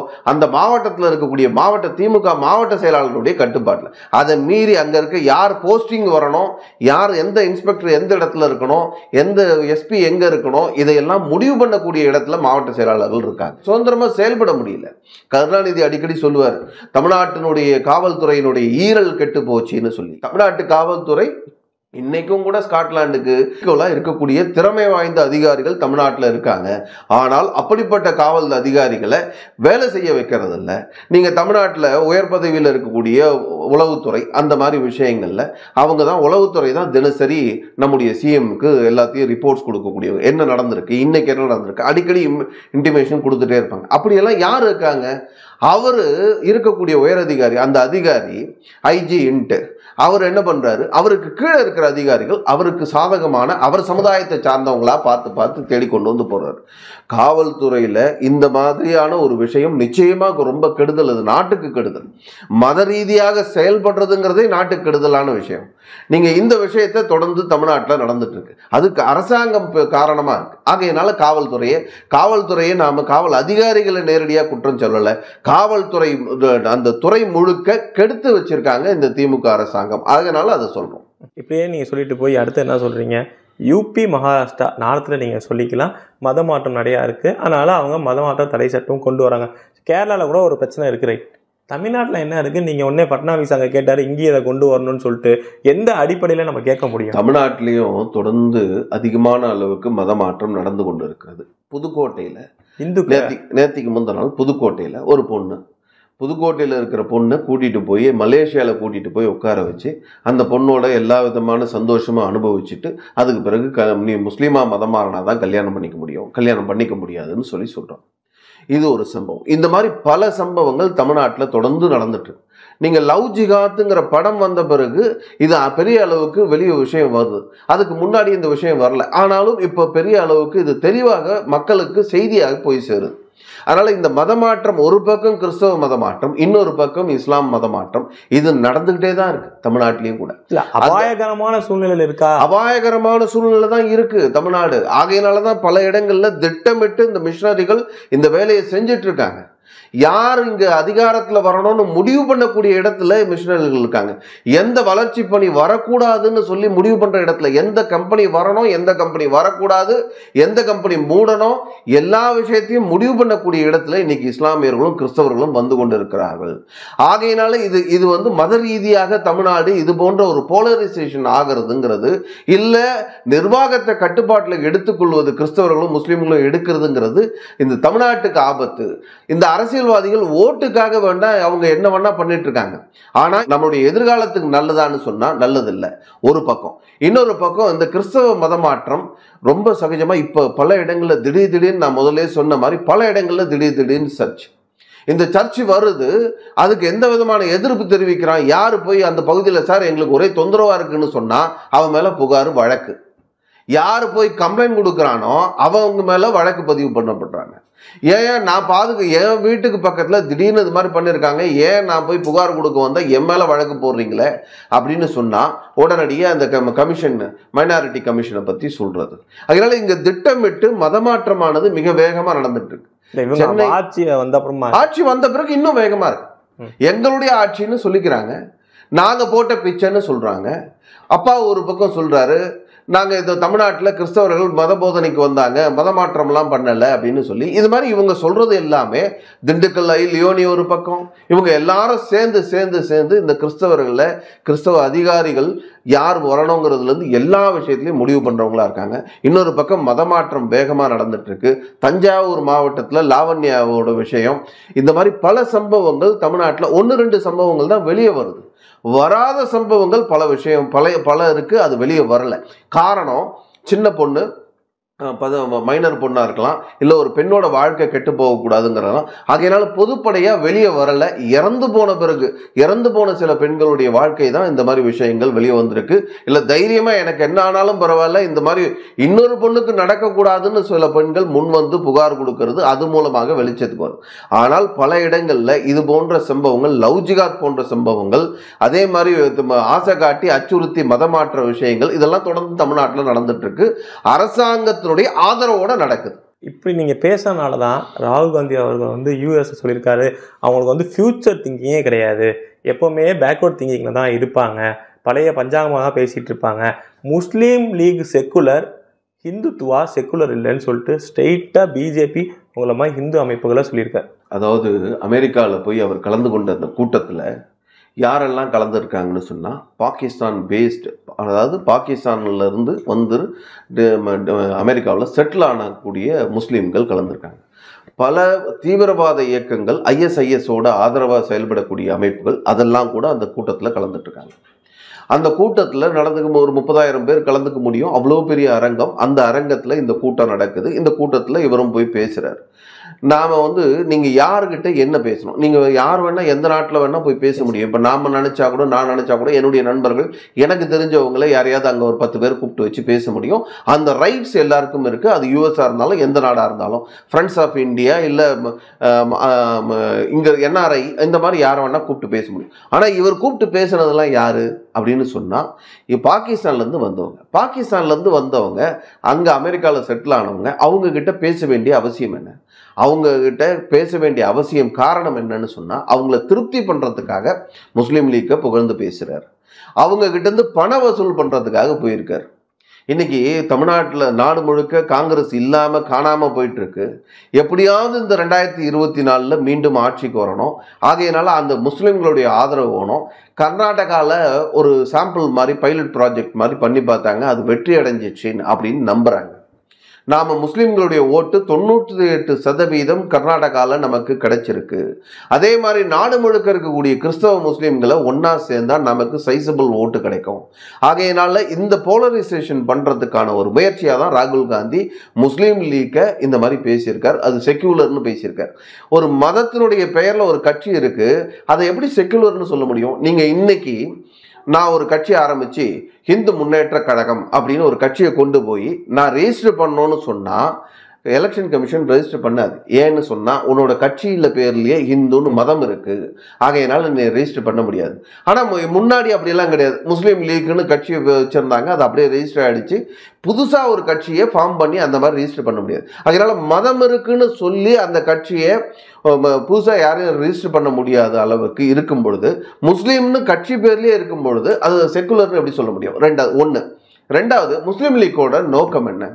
அந்த மாவட்டத்தில் இருக்கக்கூடிய மாவட்ட திமுக மாவட்ட செயலாளருடைய கட்டுப்பாட்டில் அதை மீறி அங்கே இருக்க யார் போஸ்டிங் வரணும் யார் எந்த இன்ஸ்பெக்டர் எந்த இடத்துல இருக்கணும் எந்த எஸ்பி எங்கே இருக்கணும் இதையெல்லாம் முடிவு பண்ணக்கூடிய இடத்துல மாவட்ட செயலாளர்கள் இருக்காங்க சுதந்திரமாக செயல்பட முடியல கருணாநிதி அடிக்கடி சொல்லுவார் தமிழ்நாட்டினுடைய காவல்துறையினுடைய ஈரல் கெட்டு போச்சுன்னு சொல்லி தமிழ்நாட்டு காவல்துறை இன்னைக்கும் கூட ஸ்காட்லாண்டுக்கு equal-ஆ இருக்கக்கூடிய திறமை வாய்ந்த அதிகாரிகள் தமிழ்நாட்டில் இருக்காங்க ஆனால் அப்படிப்பட்ட காவல் அதிகாரிகளை வேலை செய்ய வைக்கிறது இல்ல நீங்க தமிழ்நாட்டில் உயர் பதவியில் இருக்கக்கூடிய உளவுத்துறை அந்த மாதிரி விஷயங்கள்ல அவங்க தான் உளவுத்துறை தான் தினசரி நம்முடைய சிஎம்க்கு எல்லாத்தையும் ரிப்போர்ட்ஸ் கொடுக்கக்கூடியவங்க என்ன நடந்திருக்கு இன்னைக்கு என்ன நடந்திருக்கு அடிக்கடி இன்டிமேஷன் கொடுத்துட்டே இருப்பாங்க அப்படியெல்லாம் யார் இருக்காங்க அவர் இருக்கக்கூடிய உயரதிகாரி அந்த அதிகாரி ஐஜி இன்ட்டு அவர் என்ன பண்றாரு அவருக்கு கீழே இருக்கிற அதிகாரிகள் அவருக்கு சாதகமான அவர் சமுதாயத்தை சார்ந்தவங்களா பார்த்து பார்த்து தேடி கொண்டு வந்து போறாரு காவல்துறையில இந்த மாதிரியான ஒரு விஷயம் நிச்சயமா ரொம்ப கெடுதல் அது நாட்டுக்கு கெடுதல் மத ரீதியாக செயல்படுறதுங்கிறதே நாட்டுக்கு கெடுதலான விஷயம் நீங்க இந்த விஷயத்தை தொடர்ந்து தமிழ்நாட்டில் நடந்துட்டு இருக்கு அதுக்கு அரசாங்கம் ப- காரணமா இருக்கு ஆகையினால காவல்துறையை காவல்துறையை நாம காவல் அதிகாரிகளை நேரடியாக குற்றம் சொல்லல காவல்துறை அஹ், அந்த துறை முழுக்க கெடுத்து வச்சிருக்காங்க இந்த திமுக அரசாங்கம் அதனால அதை சொல்றோம் இப்படியே நீங்கள் சொல்லிட்டு போய் அடுத்து என்ன சொல்கிறீங்க யூபி மகாராஷ்டிரா நாளத்தில் நீங்கள் சொல்லிக்கலாம் மத மாற்றம் நிறையா இருக்குது அதனால் அவங்க மத மாற்றம் தடை சட்டம் கொண்டு வராங்க கேரளாவில் கூட ஒரு பிரச்சனை இருக்குது ரைட் தமிழ்நாட்டில் என்ன இருக்குது நீங்கள் உடனே பட்னாவிஸ் அங்கே கேட்டார் இங்கேயே இதை கொண்டு வரணும்னு சொல்லிட்டு எந்த அடிப்படையில் நம்ம கேட்க முடியும் தமிழ்நாட்டிலையும் தொடர்ந்து அதிகமான அளவுக்கு மத மாற்றம் நடந்து கொண்டு இருக்கிறது புதுக்கோட்டையில இந்து நேத்தி நேத்திக்கு முந்தின நாள் புதுக்கோட்டையில் ஒரு பொண்ணு புதுக்கோட்டையில் இருக்கிற பொண்ணை கூட்டிகிட்டு போய் மலேசியாவில் கூட்டிகிட்டு போய் உட்கார வச்சு அந்த பொண்ணோட எல்லா விதமான சந்தோஷமாக அனுபவிச்சுட்டு அதுக்கு பிறகு க நீ முஸ்லீமா மதம் மாறினா தான் கல்யாணம் பண்ணிக்க முடியும் கல்யாணம் பண்ணிக்க முடியாதுன்னு சொல்லி சொல்கிறோம் இது ஒரு சம்பவம் இந்த மாதிரி பல சம்பவங்கள் தமிழ்நாட்டில் தொடர்ந்து நடந்துட்டு இருக்கு. நீங்க லவ் ஜிகாத்துங்கிற படம் வந்த பிறகு இது பெரிய அளவுக்கு வெளியே விஷயம் வருது அதுக்கு முன்னாடி இந்த விஷயம் வரல ஆனாலும் இப்போ பெரிய அளவுக்கு இது தெளிவாக மக்களுக்கு செய்தியாக போய் சேருது அதனால இந்த மதமாற்றம் ஒரு பக்கம் கிறிஸ்தவ மதமாற்றம் இன்னொரு பக்கம் இஸ்லாம் மதமாற்றம் இது நடந்துகிட்டே தான் இருக்கு தமிழ்நாட்டிலையும் கூட இல்ல அபாயகரமான சூழ்நிலையில் இருக்கா அபாயகரமான சூழ்நிலை தான் இருக்கு தமிழ்நாடு ஆகையினால தான் பல இடங்கள்ல திட்டமிட்டு இந்த மிஷனரிகள் இந்த வேலையை செஞ்சுட்டு இருக்காங்க யார் இங்க அதிகாரத்துல வரணும்னு முடிவு பண்ணக்கூடிய இடத்துல மிஷனரிகள் இருக்காங்க எந்த வளர்ச்சி பணி வரக்கூடாதுன்னு சொல்லி முடிவு பண்ற இடத்துல எந்த கம்பெனி வரணும் எந்த கம்பெனி வரக்கூடாது எந்த கம்பெனி மூடணும் எல்லா விஷயத்தையும் முடிவு பண்ணக்கூடிய இடத்துல இன்னைக்கு இஸ்லாமியர்களும் கிறிஸ்தவர்களும் வந்து கொண்டு இருக்கிறார்கள் ஆகையினால இது இது வந்து மத ரீதியாக தமிழ்நாடு இது போன்ற ஒரு போலரைசேஷன் ஆகிறதுங்கிறது இல்ல நிர்வாகத்தை கட்டுப்பாட்டில் எடுத்துக்கொள்வது கிறிஸ்தவர்களும் முஸ்லீம்களும் எடுக்கிறதுங்கிறது இந்த தமிழ்நாட்டுக்கு ஆபத்து இந்த அரசியல்வாதிகள் ஓட்டுக்காக வேண்டா அவங்க என்ன வேணா பண்ணிட்டு இருக்காங்க ஆனா நம்மளுடைய எதிர்காலத்துக்கு நல்லதான்னு சொன்னா நல்லதில்லை ஒரு பக்கம் இன்னொரு பக்கம் இந்த கிறிஸ்தவ மதமாற்றம் ரொம்ப சகஜமா இப்ப பல இடங்கள்ல திடீர் திடீர்னு நான் முதல்ல சொன்ன மாதிரி பல இடங்கள்ல திடீர் திடீர்னு சர்ச் இந்த சர்ச் வருது அதுக்கு எந்த விதமான எதிர்ப்பு தெரிவிக்கிறான் யார் போய் அந்த பகுதியில் சார் எங்களுக்கு ஒரே தொந்தரவா இருக்குன்னு சொன்னா அவன் மேல புகார் வழக்கு யார் போய் கம்ப்ளைண்ட் கொடுக்குறானோ அவங்க மேல வழக்கு பதிவு பண்ணப்படுறாங்க ஏன் நான் பாதுகா என் வீட்டுக்கு பக்கத்துல திடீர்னு இது மாதிரி பண்ணியிருக்காங்க ஏன் நான் போய் புகார் கொடுக்க வந்தா என் மேல வழக்கு போடுறீங்களே அப்படின்னு சொன்னா உடனடியே அந்த கம்- கமிஷன் மைனாரிட்டி கமிஷனை பத்தி சொல்றது அதனால இங்க திட்டமிட்டு மதமாற்றமானது மிக வேகமா நடந்துட்டு இருக்கு இல்ல இவங்க சென்னை- ஆட்சி வந்த அப்புறமா ஆட்சி வந்த பிறகு இன்னும் வேகமா இருக்கு ம். எங்களுடைய ஆட்சின்னு சொல்லிக்கிறாங்க நாங்க போட்ட பிச்சைன்னு சொல்றாங்க அப்பா ஒரு பக்கம் சொல்றாரு நாங்க இந்த தமிழ்நாட்டில் கிறிஸ்தவர்கள் மத போதனைக்கு வந்தாங்க மத மாற்றம்லாம் பண்ணல அப்படின்னு சொல்லி இது மாதிரி இவங்க சொல்றது எல்லாமே திண்டுக்கல் ஐ லியோனி ஒரு பக்கம் இவங்க எல்லாரும் சேர்ந்து சேர்ந்து சேர்ந்து இந்த கிறிஸ்தவர்களில் கிறிஸ்தவ அதிகாரிகள் யார் வரணுங்கிறதுல இருந்து எல்லா விஷயத்திலையும் முடிவு பண்றவங்களா இருக்காங்க இன்னொரு பக்கம் மதமாற்றம் வேகமா நடந்துட்டு இருக்கு தஞ்சாவூர் மாவட்டத்தில் லாவண்யாவோட விஷயம் இந்த மாதிரி பல சம்பவங்கள் தமிழ்நாட்டில் ஒன்று ரெண்டு சம்பவங்கள் தான் வெளியே வருது வராத சம்பவங்கள் பல விஷயம் பல பல இருக்கு அது வெளியே வரல காரணம் சின்ன பொண்ணு அஹ், பத மைனர் பொண்ணாக இருக்கலாம் இல்லை ஒரு பெண்ணோட வாழ்க்கை கெட்டு போகக்கூடாதுங்கிறதெல்லாம் ஆகையினால பொதுப்படையாக வெளியே வரல இறந்து போன பிறகு இறந்து போன சில பெண்களுடைய வாழ்க்கை தான் இந்த மாதிரி விஷயங்கள் வெளியே வந்திருக்கு இல்லை தைரியமாக எனக்கு என்ன ஆனாலும் பரவாயில்ல இந்த மாதிரி இன்னொரு பொண்ணுக்கு நடக்கக்கூடாதுன்னு சில பெண்கள் முன் வந்து புகார் கொடுக்கறது அது மூலமாக வெளிச்சத்துக்கு வரும் ஆனால் பல இடங்களில் இது போன்ற சம்பவங்கள் லவ் ஜிகாத் போன்ற சம்பவங்கள் அதே மாதிரி ம- ஆசை காட்டி அச்சுறுத்தி மதமாற்ற விஷயங்கள் இதெல்லாம் தொடர்ந்து தமிழ்நாட்டில் நடந்துட்டு இருக்கு அரசாங்கத்தினுடைய ஆதரவோட நடக்குது இப்படி நீங்கள் பேசுறதுனால தான் ராகுல் காந்தி அவர்கள் வந்து யூஎஸ் சொல்லியிருக்காரு அவங்களுக்கு வந்து ஃப்யூச்சர் திங்கிங்கே கிடையாது எப்போவுமே பேக்வர்ட் திங்கிங்கில் தான் இருப்பாங்க பழைய பஞ்சாங்கமாக தான் பேசிகிட்டு இருப்பாங்க Muslim League secular Hindutva secular இல்லைன்னு சொல்லிட்டு ஸ்ட்ரெயிட்டாக பிஜேபி உங்களை மாதிரி ஹிந்து அமைப்புகளை சொல்லியிருக்காரு அதாவது அமெரிக்காவில் போய் அவர் கலந்து கொண்ட அந்த கூட்டத்தில் யாரெல்லாம் கலந்துருக்காங்கன்னு சொன்னால் பாகிஸ்தான் பேஸ்டு அதாவது பாகிஸ்தான்ல இருந்து வந்து அமெரிக்காவில் செட்டில் ஆனக்கூடிய முஸ்லீம்கள் கலந்துருக்காங்க பல தீவிரவாத இயக்கங்கள் ஐஎஸ்ஐஎஸோட ஆதரவாக செயல்படக்கூடிய அமைப்புகள் அதெல்லாம் கூட அந்த கூட்டத்தில் கலந்துட்டு இருக்காங்க அந்த கூட்டத்தில் நடந்துக்கும் ஒரு முப்பதாயிரம் பேர் கலந்துக்க முடியும் அவ்வளோ பெரிய அரங்கம் அந்த அரங்கத்தில் இந்த கூட்டம் நடக்குது இந்த கூட்டத்தில் இவரும் போய் பேசுகிறார் நாம் வந்து நீங்கள் யாருக்கிட்ட என்ன பேசணும் நீங்கள் யார் வேணால் எந்த நாட்டில் வேணால் போய் பேச முடியும் இப்போ நாம் நினச்சா கூட நான் நினச்சா கூட என்னுடைய நண்பர்கள் எனக்கு தெரிஞ்சவங்கள யாரையாவது அங்கே ஒரு பத்து பேர் கூப்பிட்டு வச்சு பேச முடியும் அந்த ரைட்ஸ் எல்லாருக்கும் இருக்குது அது யூஎஸ்ஆ இருந்தாலும் எந்த நாடாக இருந்தாலும் ஃப்ரெண்ட்ஸ் ஆஃப் இந்தியா இல்லை இங்கே என்ஆர்ஐ இந்த மாதிரி யாரை வேணால் கூப்பிட்டு பேச முடியும் ஆனால் இவர் கூப்பிட்டு பேசுனதெல்லாம் யார் அப்படின்னு சொன்னால் இப்போ பாகிஸ்தான்லேருந்து வந்தவங்க பாகிஸ்தான்லேருந்து வந்தவங்க அங்கே அமெரிக்காவில் செட்டில் ஆனவங்க அவங்க கிட்ட பேச வேண்டிய அவசியம் என்ன அவங்க கிட்ட பேச வேண்டிய அவசியம் காரணம் என்னன்னு சொன்னால் அவங்கள திருப்தி பண்ணுறதுக்காக முஸ்லீம் லீக்கை புகழ்ந்து பேசுகிறார் அவங்க கிட்டேருந்து பண வசூல் பண்ணுறதுக்காக போயிருக்கார் இன்னைக்கு தமிழ்நாட்டில் நாடு முழுக்க காங்கிரஸ் இல்லாமல் காணாமல் போயிட்டு இருக்கு எப்படியாவது இந்த ரெண்டாயிரத்தி இருபத்தி நாலில் மீண்டும் ஆட்சிக்கு வரணும் ஆகையினால அந்த முஸ்லீம்களுடைய ஆதரவு வேணும் கர்நாடகாவில் ஒரு சாம்பிள் மாதிரி பைலட் ப்ராஜெக்ட் மாதிரி பண்ணி பார்த்தாங்க அது வெற்றி அடைஞ்சிச்சுன்னு அப்படின்னு நம்புகிறாங்க நாம் முஸ்லீம்களுடைய ஓட்டு தொண்ணூற்றி எட்டு சதவீதம் கர்நாடகாவில் நமக்கு கிடைச்சிருக்கு அதே மாதிரி நாடு முழுக்க இருக்கக்கூடிய கிறிஸ்தவ முஸ்லீம்களை ஒன்றா சேர்ந்தா நமக்கு சைசபிள் ஓட்டு கிடைக்கும் ஆகையினால இந்த போலரைசேஷன் பண்ணுறதுக்கான ஒரு முயற்சியாக தான் ராகுல் காந்தி முஸ்லீம் லீக்கை இந்த மாதிரி பேசியிருக்கார் அது செக்யூலர்னு பேசியிருக்கார் ஒரு மதத்தினுடைய பெயரில் ஒரு கட்சி இருக்குது அதை எப்படி செக்யூலர்னு சொல்ல முடியும் நீங்கள் இன்னைக்கு நான் ஒரு கட்சி ஆரம்பித்து ஹிந்து முன்னேற்ற கழகம் அப்படின்னு ஒரு கட்சியை கொண்டு போய் நான் ரெஜிஸ்டர் பண்ணோன்னு சொன்னால் எலெக்ஷன் கமிஷன் ரெஜிஸ்டர் பண்ணாது ஏன்னு சொன்னால் உன்னோட கட்சியில் பேர்லேயே ஹிந்துன்னு மதம் இருக்குது ஆகையினால நீ ரெஜிஸ்டர் பண்ண முடியாது ஆனால் முன்னாடி அப்படியெல்லாம் கிடையாது முஸ்லீம் லீக்னு கட்சி வச்சுருந்தாங்க அது அப்படியே ரெஜிஸ்டர் ஆகிடுச்சு புதுசாக ஒரு கட்சியை ஃபார்ம் பண்ணி அந்த மாதிரி ரெஜிஸ்டர் பண்ண முடியாது அதனால் மதம் இருக்குன்னு சொல்லி அந்த கட்சியை புதுசாக யாரையும் ரெஜிஸ்டர் பண்ண முடியாத அளவுக்கு இருக்கும் பொழுது முஸ்லீம்னு கட்சி பேர்லேயே இருக்கும் பொழுது அது செக்குலர்னு எப்படி சொல்ல முடியும் ரெண்டாவது ஒன்று ரெண்டாவது முஸ்லீம் லீக்கோட நோக்கம் என்ன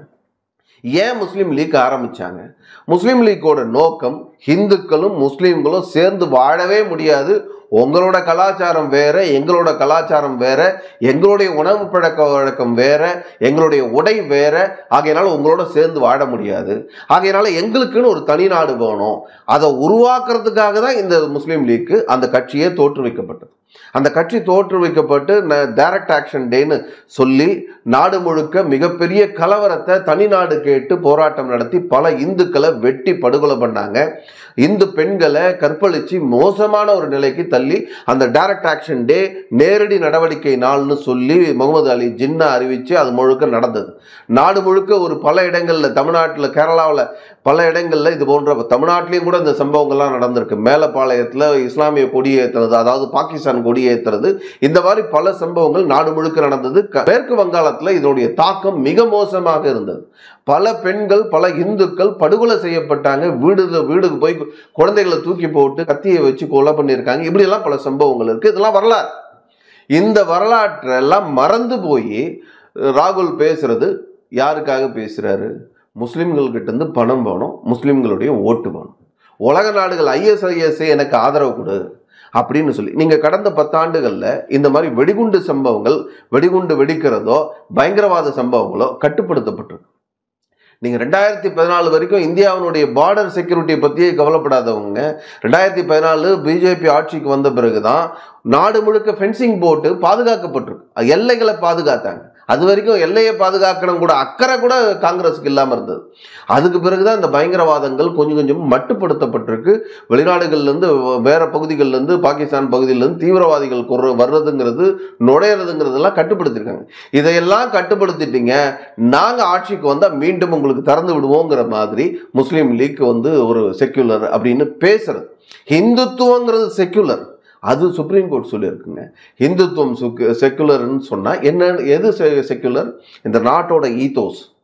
ஏன் முஸ்லீம் லீக் ஆரம்பிச்சாங்க முஸ்லீம் லீக்கோட நோக்கம் ஹிந்துக்களும் முஸ்லீம்களும் சேர்ந்து வாழவே முடியாது உங்களோட கலாச்சாரம் வேற எங்களோட கலாச்சாரம் வேற எங்களுடைய உணவு பழக்க வழக்கம் வேற எங்களுடைய உடை வேற ஆகையினால உங்களோட சேர்ந்து வாழ முடியாது ஆகையினால எங்களுக்குன்னு ஒரு தனி நாடு வேணும் அதை உருவாக்குறதுக்காக தான் இந்த முஸ்லீம் லீக்கு அந்த கட்சியே தோற்றுவிக்கப்பட்டது அந்த கட்சி தோற்றுவிக்கப்பட்டு டைரக்ட் ஆக்ஷன் டேன்னு சொல்லி நாடு முழுக்க மிகப்பெரிய கலவரத்தை தனி நாடு கேட்டு போராட்டம் நடத்தி பல இந்துக்களை வெட்டி படுகொலை பண்ணாங்க இந்து பெண்களை கற்பழிச்சு மோசமான ஒரு நிலைக்கு தள்ளி அந்த டைரக்ட் ஆக்ஷன் டே நேரடி நடவடிக்கை நாள்னு சொல்லி முகமது அலி ஜின்னா அறிவித்து அது முழுக்க நடந்தது நாடு முழுக்க ஒரு பல இடங்களில் தமிழ்நாட்டில் கேரளாவில் பல இடங்களில் இது போன்ற தமிழ்நாட்டிலையும் கூட இந்த சம்பவங்கள்லாம் நடந்திருக்கு மேலப்பாளையத்தில் இஸ்லாமிய கொடியேற்றுறது அதாவது பாகிஸ்தான் கொடியேற்றுறது இந்த மாதிரி பல சம்பவங்கள் நாடு முழுக்க நடந்தது க- மேற்கு வங்காளத்தில் இதனுடைய தாக்கம் மிக மோசமாக இருந்தது பல பெண்கள் பல இந்துக்கள் படுகொலை செய்யப்பட்டாங்க வீடு வீடுக்கு போய் குழந்தைகளை தூக்கி போட்டு கத்தியை வச்சு கொலை பண்ணியிருக்காங்க இப்படியெல்லாம் பல சம்பவங்கள் இருக்கு இதெல்லாம் வரலாறு இந்த வரலாற்றெல்லாம் மறந்து போய் ராகுல் பேசுறது யாருக்காக பேசுறாரு முஸ்லிம்கள்கிட்ட இருந்து பணம் வேணும் முஸ்லிம்களுடைய ஓட்டு வேணும் உலக நாடுகள் ஐஎஸ்ஐஎஸ் எனக்கு ஆதரவு கொடு அப்படின்னு சொல்லி நீங்கள் கடந்த பத்தாண்டுகளில் இந்த மாதிரி வெடிகுண்டு சம்பவங்கள் வெடிகுண்டு வெடிக்கிறதோ பயங்கரவாத சம்பவங்களோ கட்டுப்படுத்தப்பட்டிருக்கு நீங்கள் ரெண்டாயிரத்தி பதினாலு வரைக்கும் இந்தியாவினுடைய பார்டர் செக்யூரிட்டியை பற்றியே கவலைப்படாதவங்க ரெண்டாயிரத்தி பதினாலு பிஜேபி ஆட்சிக்கு வந்த பிறகு தான் நாடு முழுக்க ஃபென்சிங் போட்டு பாதுகாக்கப்பட்டிருக்கு எல்லைகளை பாதுகாத்தாங்க அது வரைக்கும் எல்லையை பாதுகாக்கணும் கூட அக்கறை கூட காங்கிரஸுக்கு இல்லாமல் இருந்தது அதுக்கு பிறகுதான் இந்த பயங்கரவாதங்கள் கொஞ்சம் கொஞ்சம் மட்டுப்படுத்தப்பட்டிருக்கு வெளிநாடுகள்லேருந்து வேற பகுதிகள்லேருந்து பாகிஸ்தான் பகுதியிலேருந்து தீவிரவாதிகள் குற வர்றதுங்கிறது நுழையிறதுங்கிறதெல்லாம் கட்டுப்படுத்திருக்காங்க இதையெல்லாம் கட்டுப்படுத்திட்டீங்க நாங்கள் ஆட்சிக்கு வந்தால் மீண்டும் உங்களுக்கு திறந்து விடுவோங்கிற மாதிரி முஸ்லீம் லீக் வந்து ஒரு செக்யுலர் அப்படின்னு பேசுறது ஹிந்துத்துவங்கிறது செக்யுலர் அது சுப்ரீம் கோர்ட் சொல்லியிருக்குங்க இந்துத்துவம் செக்குலர்னு சொன்னால் என்ன எது செக்குலர் இந்த நாட்டோட ஈத்தோஸ்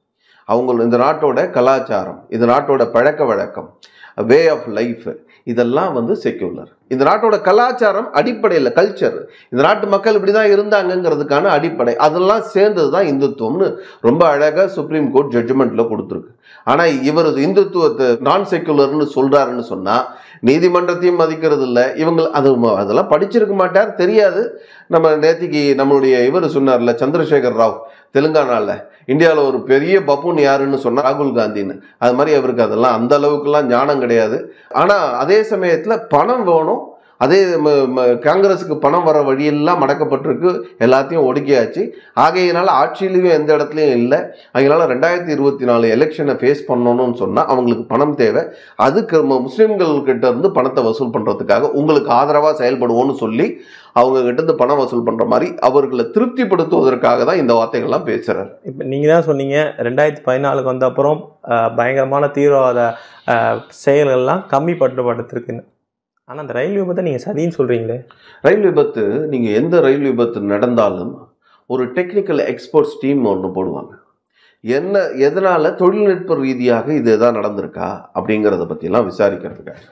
அவங்க இந்த நாட்டோட கலாச்சாரம் இந்த நாட்டோட பழக்க வழக்கம் வே ஆஃப் லைஃப் இதெல்லாம் வந்து செக்யூலர் இந்த நாட்டோட கலாச்சாரம் அடிப்படையில் கல்ச்சர் இந்த நாட்டு மக்கள் இப்படி தான் இருந்தாங்கங்கிறதுக்கான அடிப்படை அதெல்லாம் சேர்ந்தது தான் இந்துத்துவம்னு ரொம்ப அழகாக சுப்ரீம் கோர்ட் ஜட்ஜ்மெண்ட்டில் கொடுத்துருக்கு ஆனால் இவர் இந்துத்துவத்தை நான் செக்குலர்னு சொல்கிறாருன்னு சொன்னால் நீதிமன்றத்தையும் மதிக்கிறது இல்லை இவங்க அது ம- அதெல்லாம் படிச்சிருக்க மாட்டார் தெரியாது நம்ம நேத்திக்கு நம்மளுடைய இவர் சொன்னார்ல சந்திரசேகர் ராவ் தெலுங்கானாவில் இந்தியாவில் ஒரு பெரிய பப்புன் யாருன்னு சொன்னா ராகுல் காந்தின்னு அது மாதிரி அவருக்கு அதெல்லாம் அந்த அளவுக்குலாம் ஞானம் கிடையாது ஆனால் அதே சமயத்தில் பணம் வேணும் அதே ம- ம- காங்கிரஸுக்கு பணம் வர வழியெல்லாம் மடக்கப்பட்டிருக்கு எல்லாத்தையும் ஒடுக்கியாச்சு ஆகையினால ஆட்சியிலையும் எந்த இடத்துலையும் இல்லை அதனால ரெண்டாயிரத்தி இருபத்தி நாலு எலெக்ஷனை ஃபேஸ் பண்ணணும்னு சொன்னால் அவங்களுக்கு பணம் தேவை அதுக்கு ம- முஸ்லிம்கள் கிட்ட இருந்து பணத்தை வசூல் பண்ணுறதுக்காக உங்களுக்கு ஆதரவாக செயல்படுவோம்னு சொல்லி அவங்க கிட்ட இருந்து பணம் வசூல் பண்ணுற மாதிரி அவர்களை திருப்திப்படுத்துவதற்காக தான் இந்த வார்த்தைகள்லாம் பேசுகிறார் இப்போ நீங்கள் தான் சொன்னீங்க ரெண்டாயிரத்தி பதினாலுக்கு வந்த அப்புறம் அஹ், பயங்கரமான தீவிரவாத அஹ், செயல்கள்லாம் கம்மி பட்டுப்படுத்திருக்குன்னு ஆனால் அந்த ரயில் விபத்தை நீங்கள் சதின்னு சொல்கிறீங்களே ரயில் விபத்து நீங்கள் எந்த ரயில் விபத்து நடந்தாலும் ஒரு டெக்னிக்கல் எக்ஸ்பர்ட்ஸ் டீம் ஒன்று போடுவாங்க என்ன எதனால் தொழில்நுட்ப ரீதியாக இது எதாவது நடந்திருக்கா அப்படிங்கிறத பற்றிலாம் விசாரிக்கிறதுக்காக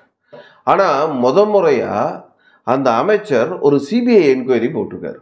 ஆனால் முத முறையாக அந்த அமைச்சர் ஒரு சிபிஐ என்கொயரி போட்டிருக்காரு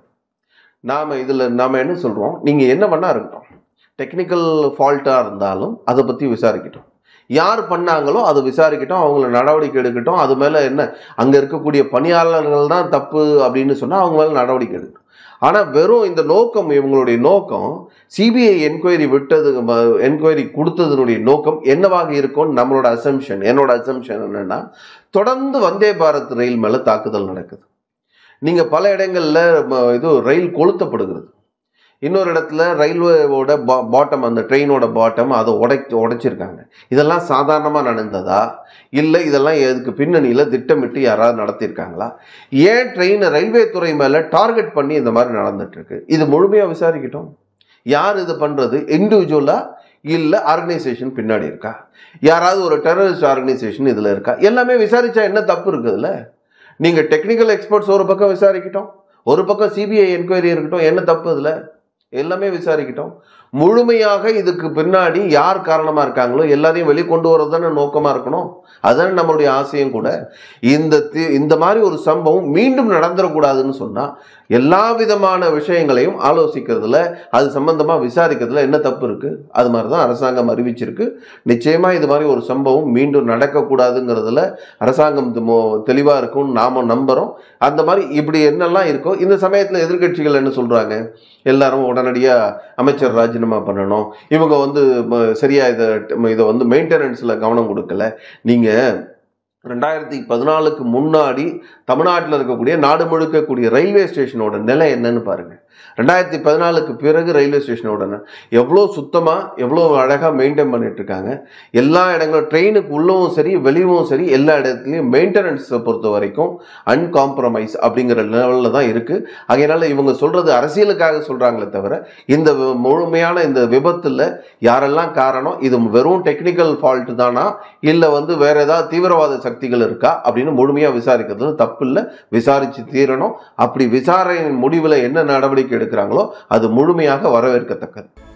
நாம் இதில் நாம் என்ன சொல்கிறோம் நீங்கள் என்ன பண்ணா இருக்கட்டும் டெக்னிக்கல் ஃபால்ட்டாக இருந்தாலும் அதை பற்றி விசாரிக்கட்டும் யார் பண்ணாங்களோ அதை விசாரிக்கட்டும் அவங்கள நடவடிக்கை எடுக்கட்டும் அது மேலே என்ன அங்கே இருக்கக்கூடிய பணியாளர்கள் தான் தப்பு அப்படின்னு சொன்னால் அவங்க மேலே நடவடிக்கை எடுக்கணும் ஆனால் வெறும் இந்த நோக்கம் இவங்களுடைய நோக்கம் சிபிஐ என்கொயரி விட்டது என்கொயரி கொடுத்ததனுடைய நோக்கம் என்னவாக இருக்கும்னு நம்மளோட அசம்ஷன் என்னோட அசம்ஷன் என்னன்னா தொடர்ந்து வந்தே பாரத் ரயில் மேலே தாக்குதல் நடக்குது நீங்கள் பல இடங்களில் இது ரயில் கொளுத்தப்படுகிறது இன்னொரு இடத்துல ரயில்வேவோட பா பாட்டம் அந்த ட்ரெயினோட பாட்டம் அதை உடைச்சு உடைச்சிருக்காங்க இதெல்லாம் சாதாரணமாக நடந்ததா இல்லை இதெல்லாம் எதுக்கு பின்னணியில் திட்டமிட்டு யாராவது நடத்தியிருக்காங்களா ஏன் ட்ரெயினை ரயில்வே துறை மேலே டார்கெட் பண்ணி இந்த மாதிரி நடந்துட்டு இருக்கு இது முழுமையாக விசாரிக்கட்டும் யார் இது பண்ணுறது இண்டிவிஜுவலாக இல்லை ஆர்கனைசேஷன் பின்னாடி இருக்கா யாராவது ஒரு டெரரிஸ்ட் ஆர்கனைசேஷன் இதில் இருக்கா எல்லாமே விசாரிச்சா என்ன தப்பு இருக்குதுல்ல நீங்கள் டெக்னிக்கல் எக்ஸ்பர்ட்ஸ் ஒரு பக்கம் விசாரிக்கட்டும் ஒரு பக்கம் சிபிஐ என்கொயரி இருக்கட்டும் என்ன தப்பு இதில் எல்லாமே விசாரிக்கட்டும் முழுமையாக இதுக்கு பின்னாடி யார் காரணமாக இருக்காங்களோ எல்லாரையும் வெளிக்கொண்டு வரது தானே நோக்கமாக இருக்கணும் அதுதானே நம்மளுடைய ஆசையும் கூட இந்த தி- இந்த மாதிரி ஒரு சம்பவம் மீண்டும் நடந்துடக்கூடாதுன்னு சொன்னால் எல்லா விதமான விஷயங்களையும் ஆலோசிக்கிறதுல அது சம்பந்தமாக விசாரிக்கிறதுல என்ன தப்பு இருக்குது அது மாதிரி தான் அரசாங்கம் அறிவிச்சிருக்கு நிச்சயமாக இது மாதிரி ஒரு சம்பவம் மீண்டும் நடக்கக்கூடாதுங்கிறதுல அரசாங்கம் தெளிவாக இருக்கும்னு நாம நம்புகிறோம் அந்த மாதிரி இப்படி என்னெல்லாம் இருக்கோ இந்த சமயத்தில் எதிர்க்கட்சிகள் என்ன சொல்கிறாங்க எல்லாரும் உடனடியாக அமைச்சர் ராஜினாமா பண்ணணும் இவங்க வந்து ம- சரியா இதை இதை வந்து மெயின்டெனன்ஸில் கவனம் கொடுக்கல நீங்கள் ரெண்டாயிரத்தி பதினாலுக்கு முன்னாடி தமிழ்நாட்டில் இருக்கக்கூடிய நாடு முழுக்கக்கூடிய ரயில்வே ஸ்டேஷனோட நிலை என்னன்னு பாருங்க ரெண்டாயிரத்தி பதினாலுக்கு பிறகு ரயில்வே ஸ்டேஷனோட ந- எவ்வளோ சுத்தமாக எவ்வளோ அழகாக மெயின்டைன் பண்ணிட்டு இருக்காங்க எல்லா இடங்களும் ட்ரெயினுக்கு உள்ளவும் சரி வெளியவும் சரி எல்லா இடத்துலையும் மெயின்டெனன்ஸை பொறுத்த வரைக்கும் அன்காம்ப்ரமைஸ் அப்படிங்கிற லெவலில் தான் இருக்குது அதனால இவங்க சொல்கிறது அரசியலுக்காக சொல்கிறாங்களே தவிர இந்த வி- முழுமையான இந்த விபத்தில் யாரெல்லாம் காரணம் இது வெறும் டெக்னிக்கல் ஃபால்ட் தானா இல்லை வந்து வேற ஏதாவது தீவிரவாத சக்திகள் இருக்கா அப்படின்னு முழுமையாக விசாரிக்கிறதுல தப்பு இல்லை விசாரித்து தீரணும் அப்படி விசாரணையின் முடிவில் என்ன நடவடிக்கை எடுக்கிறாங்களோ அது முழுமையாக வரவேற்கத்தக்கது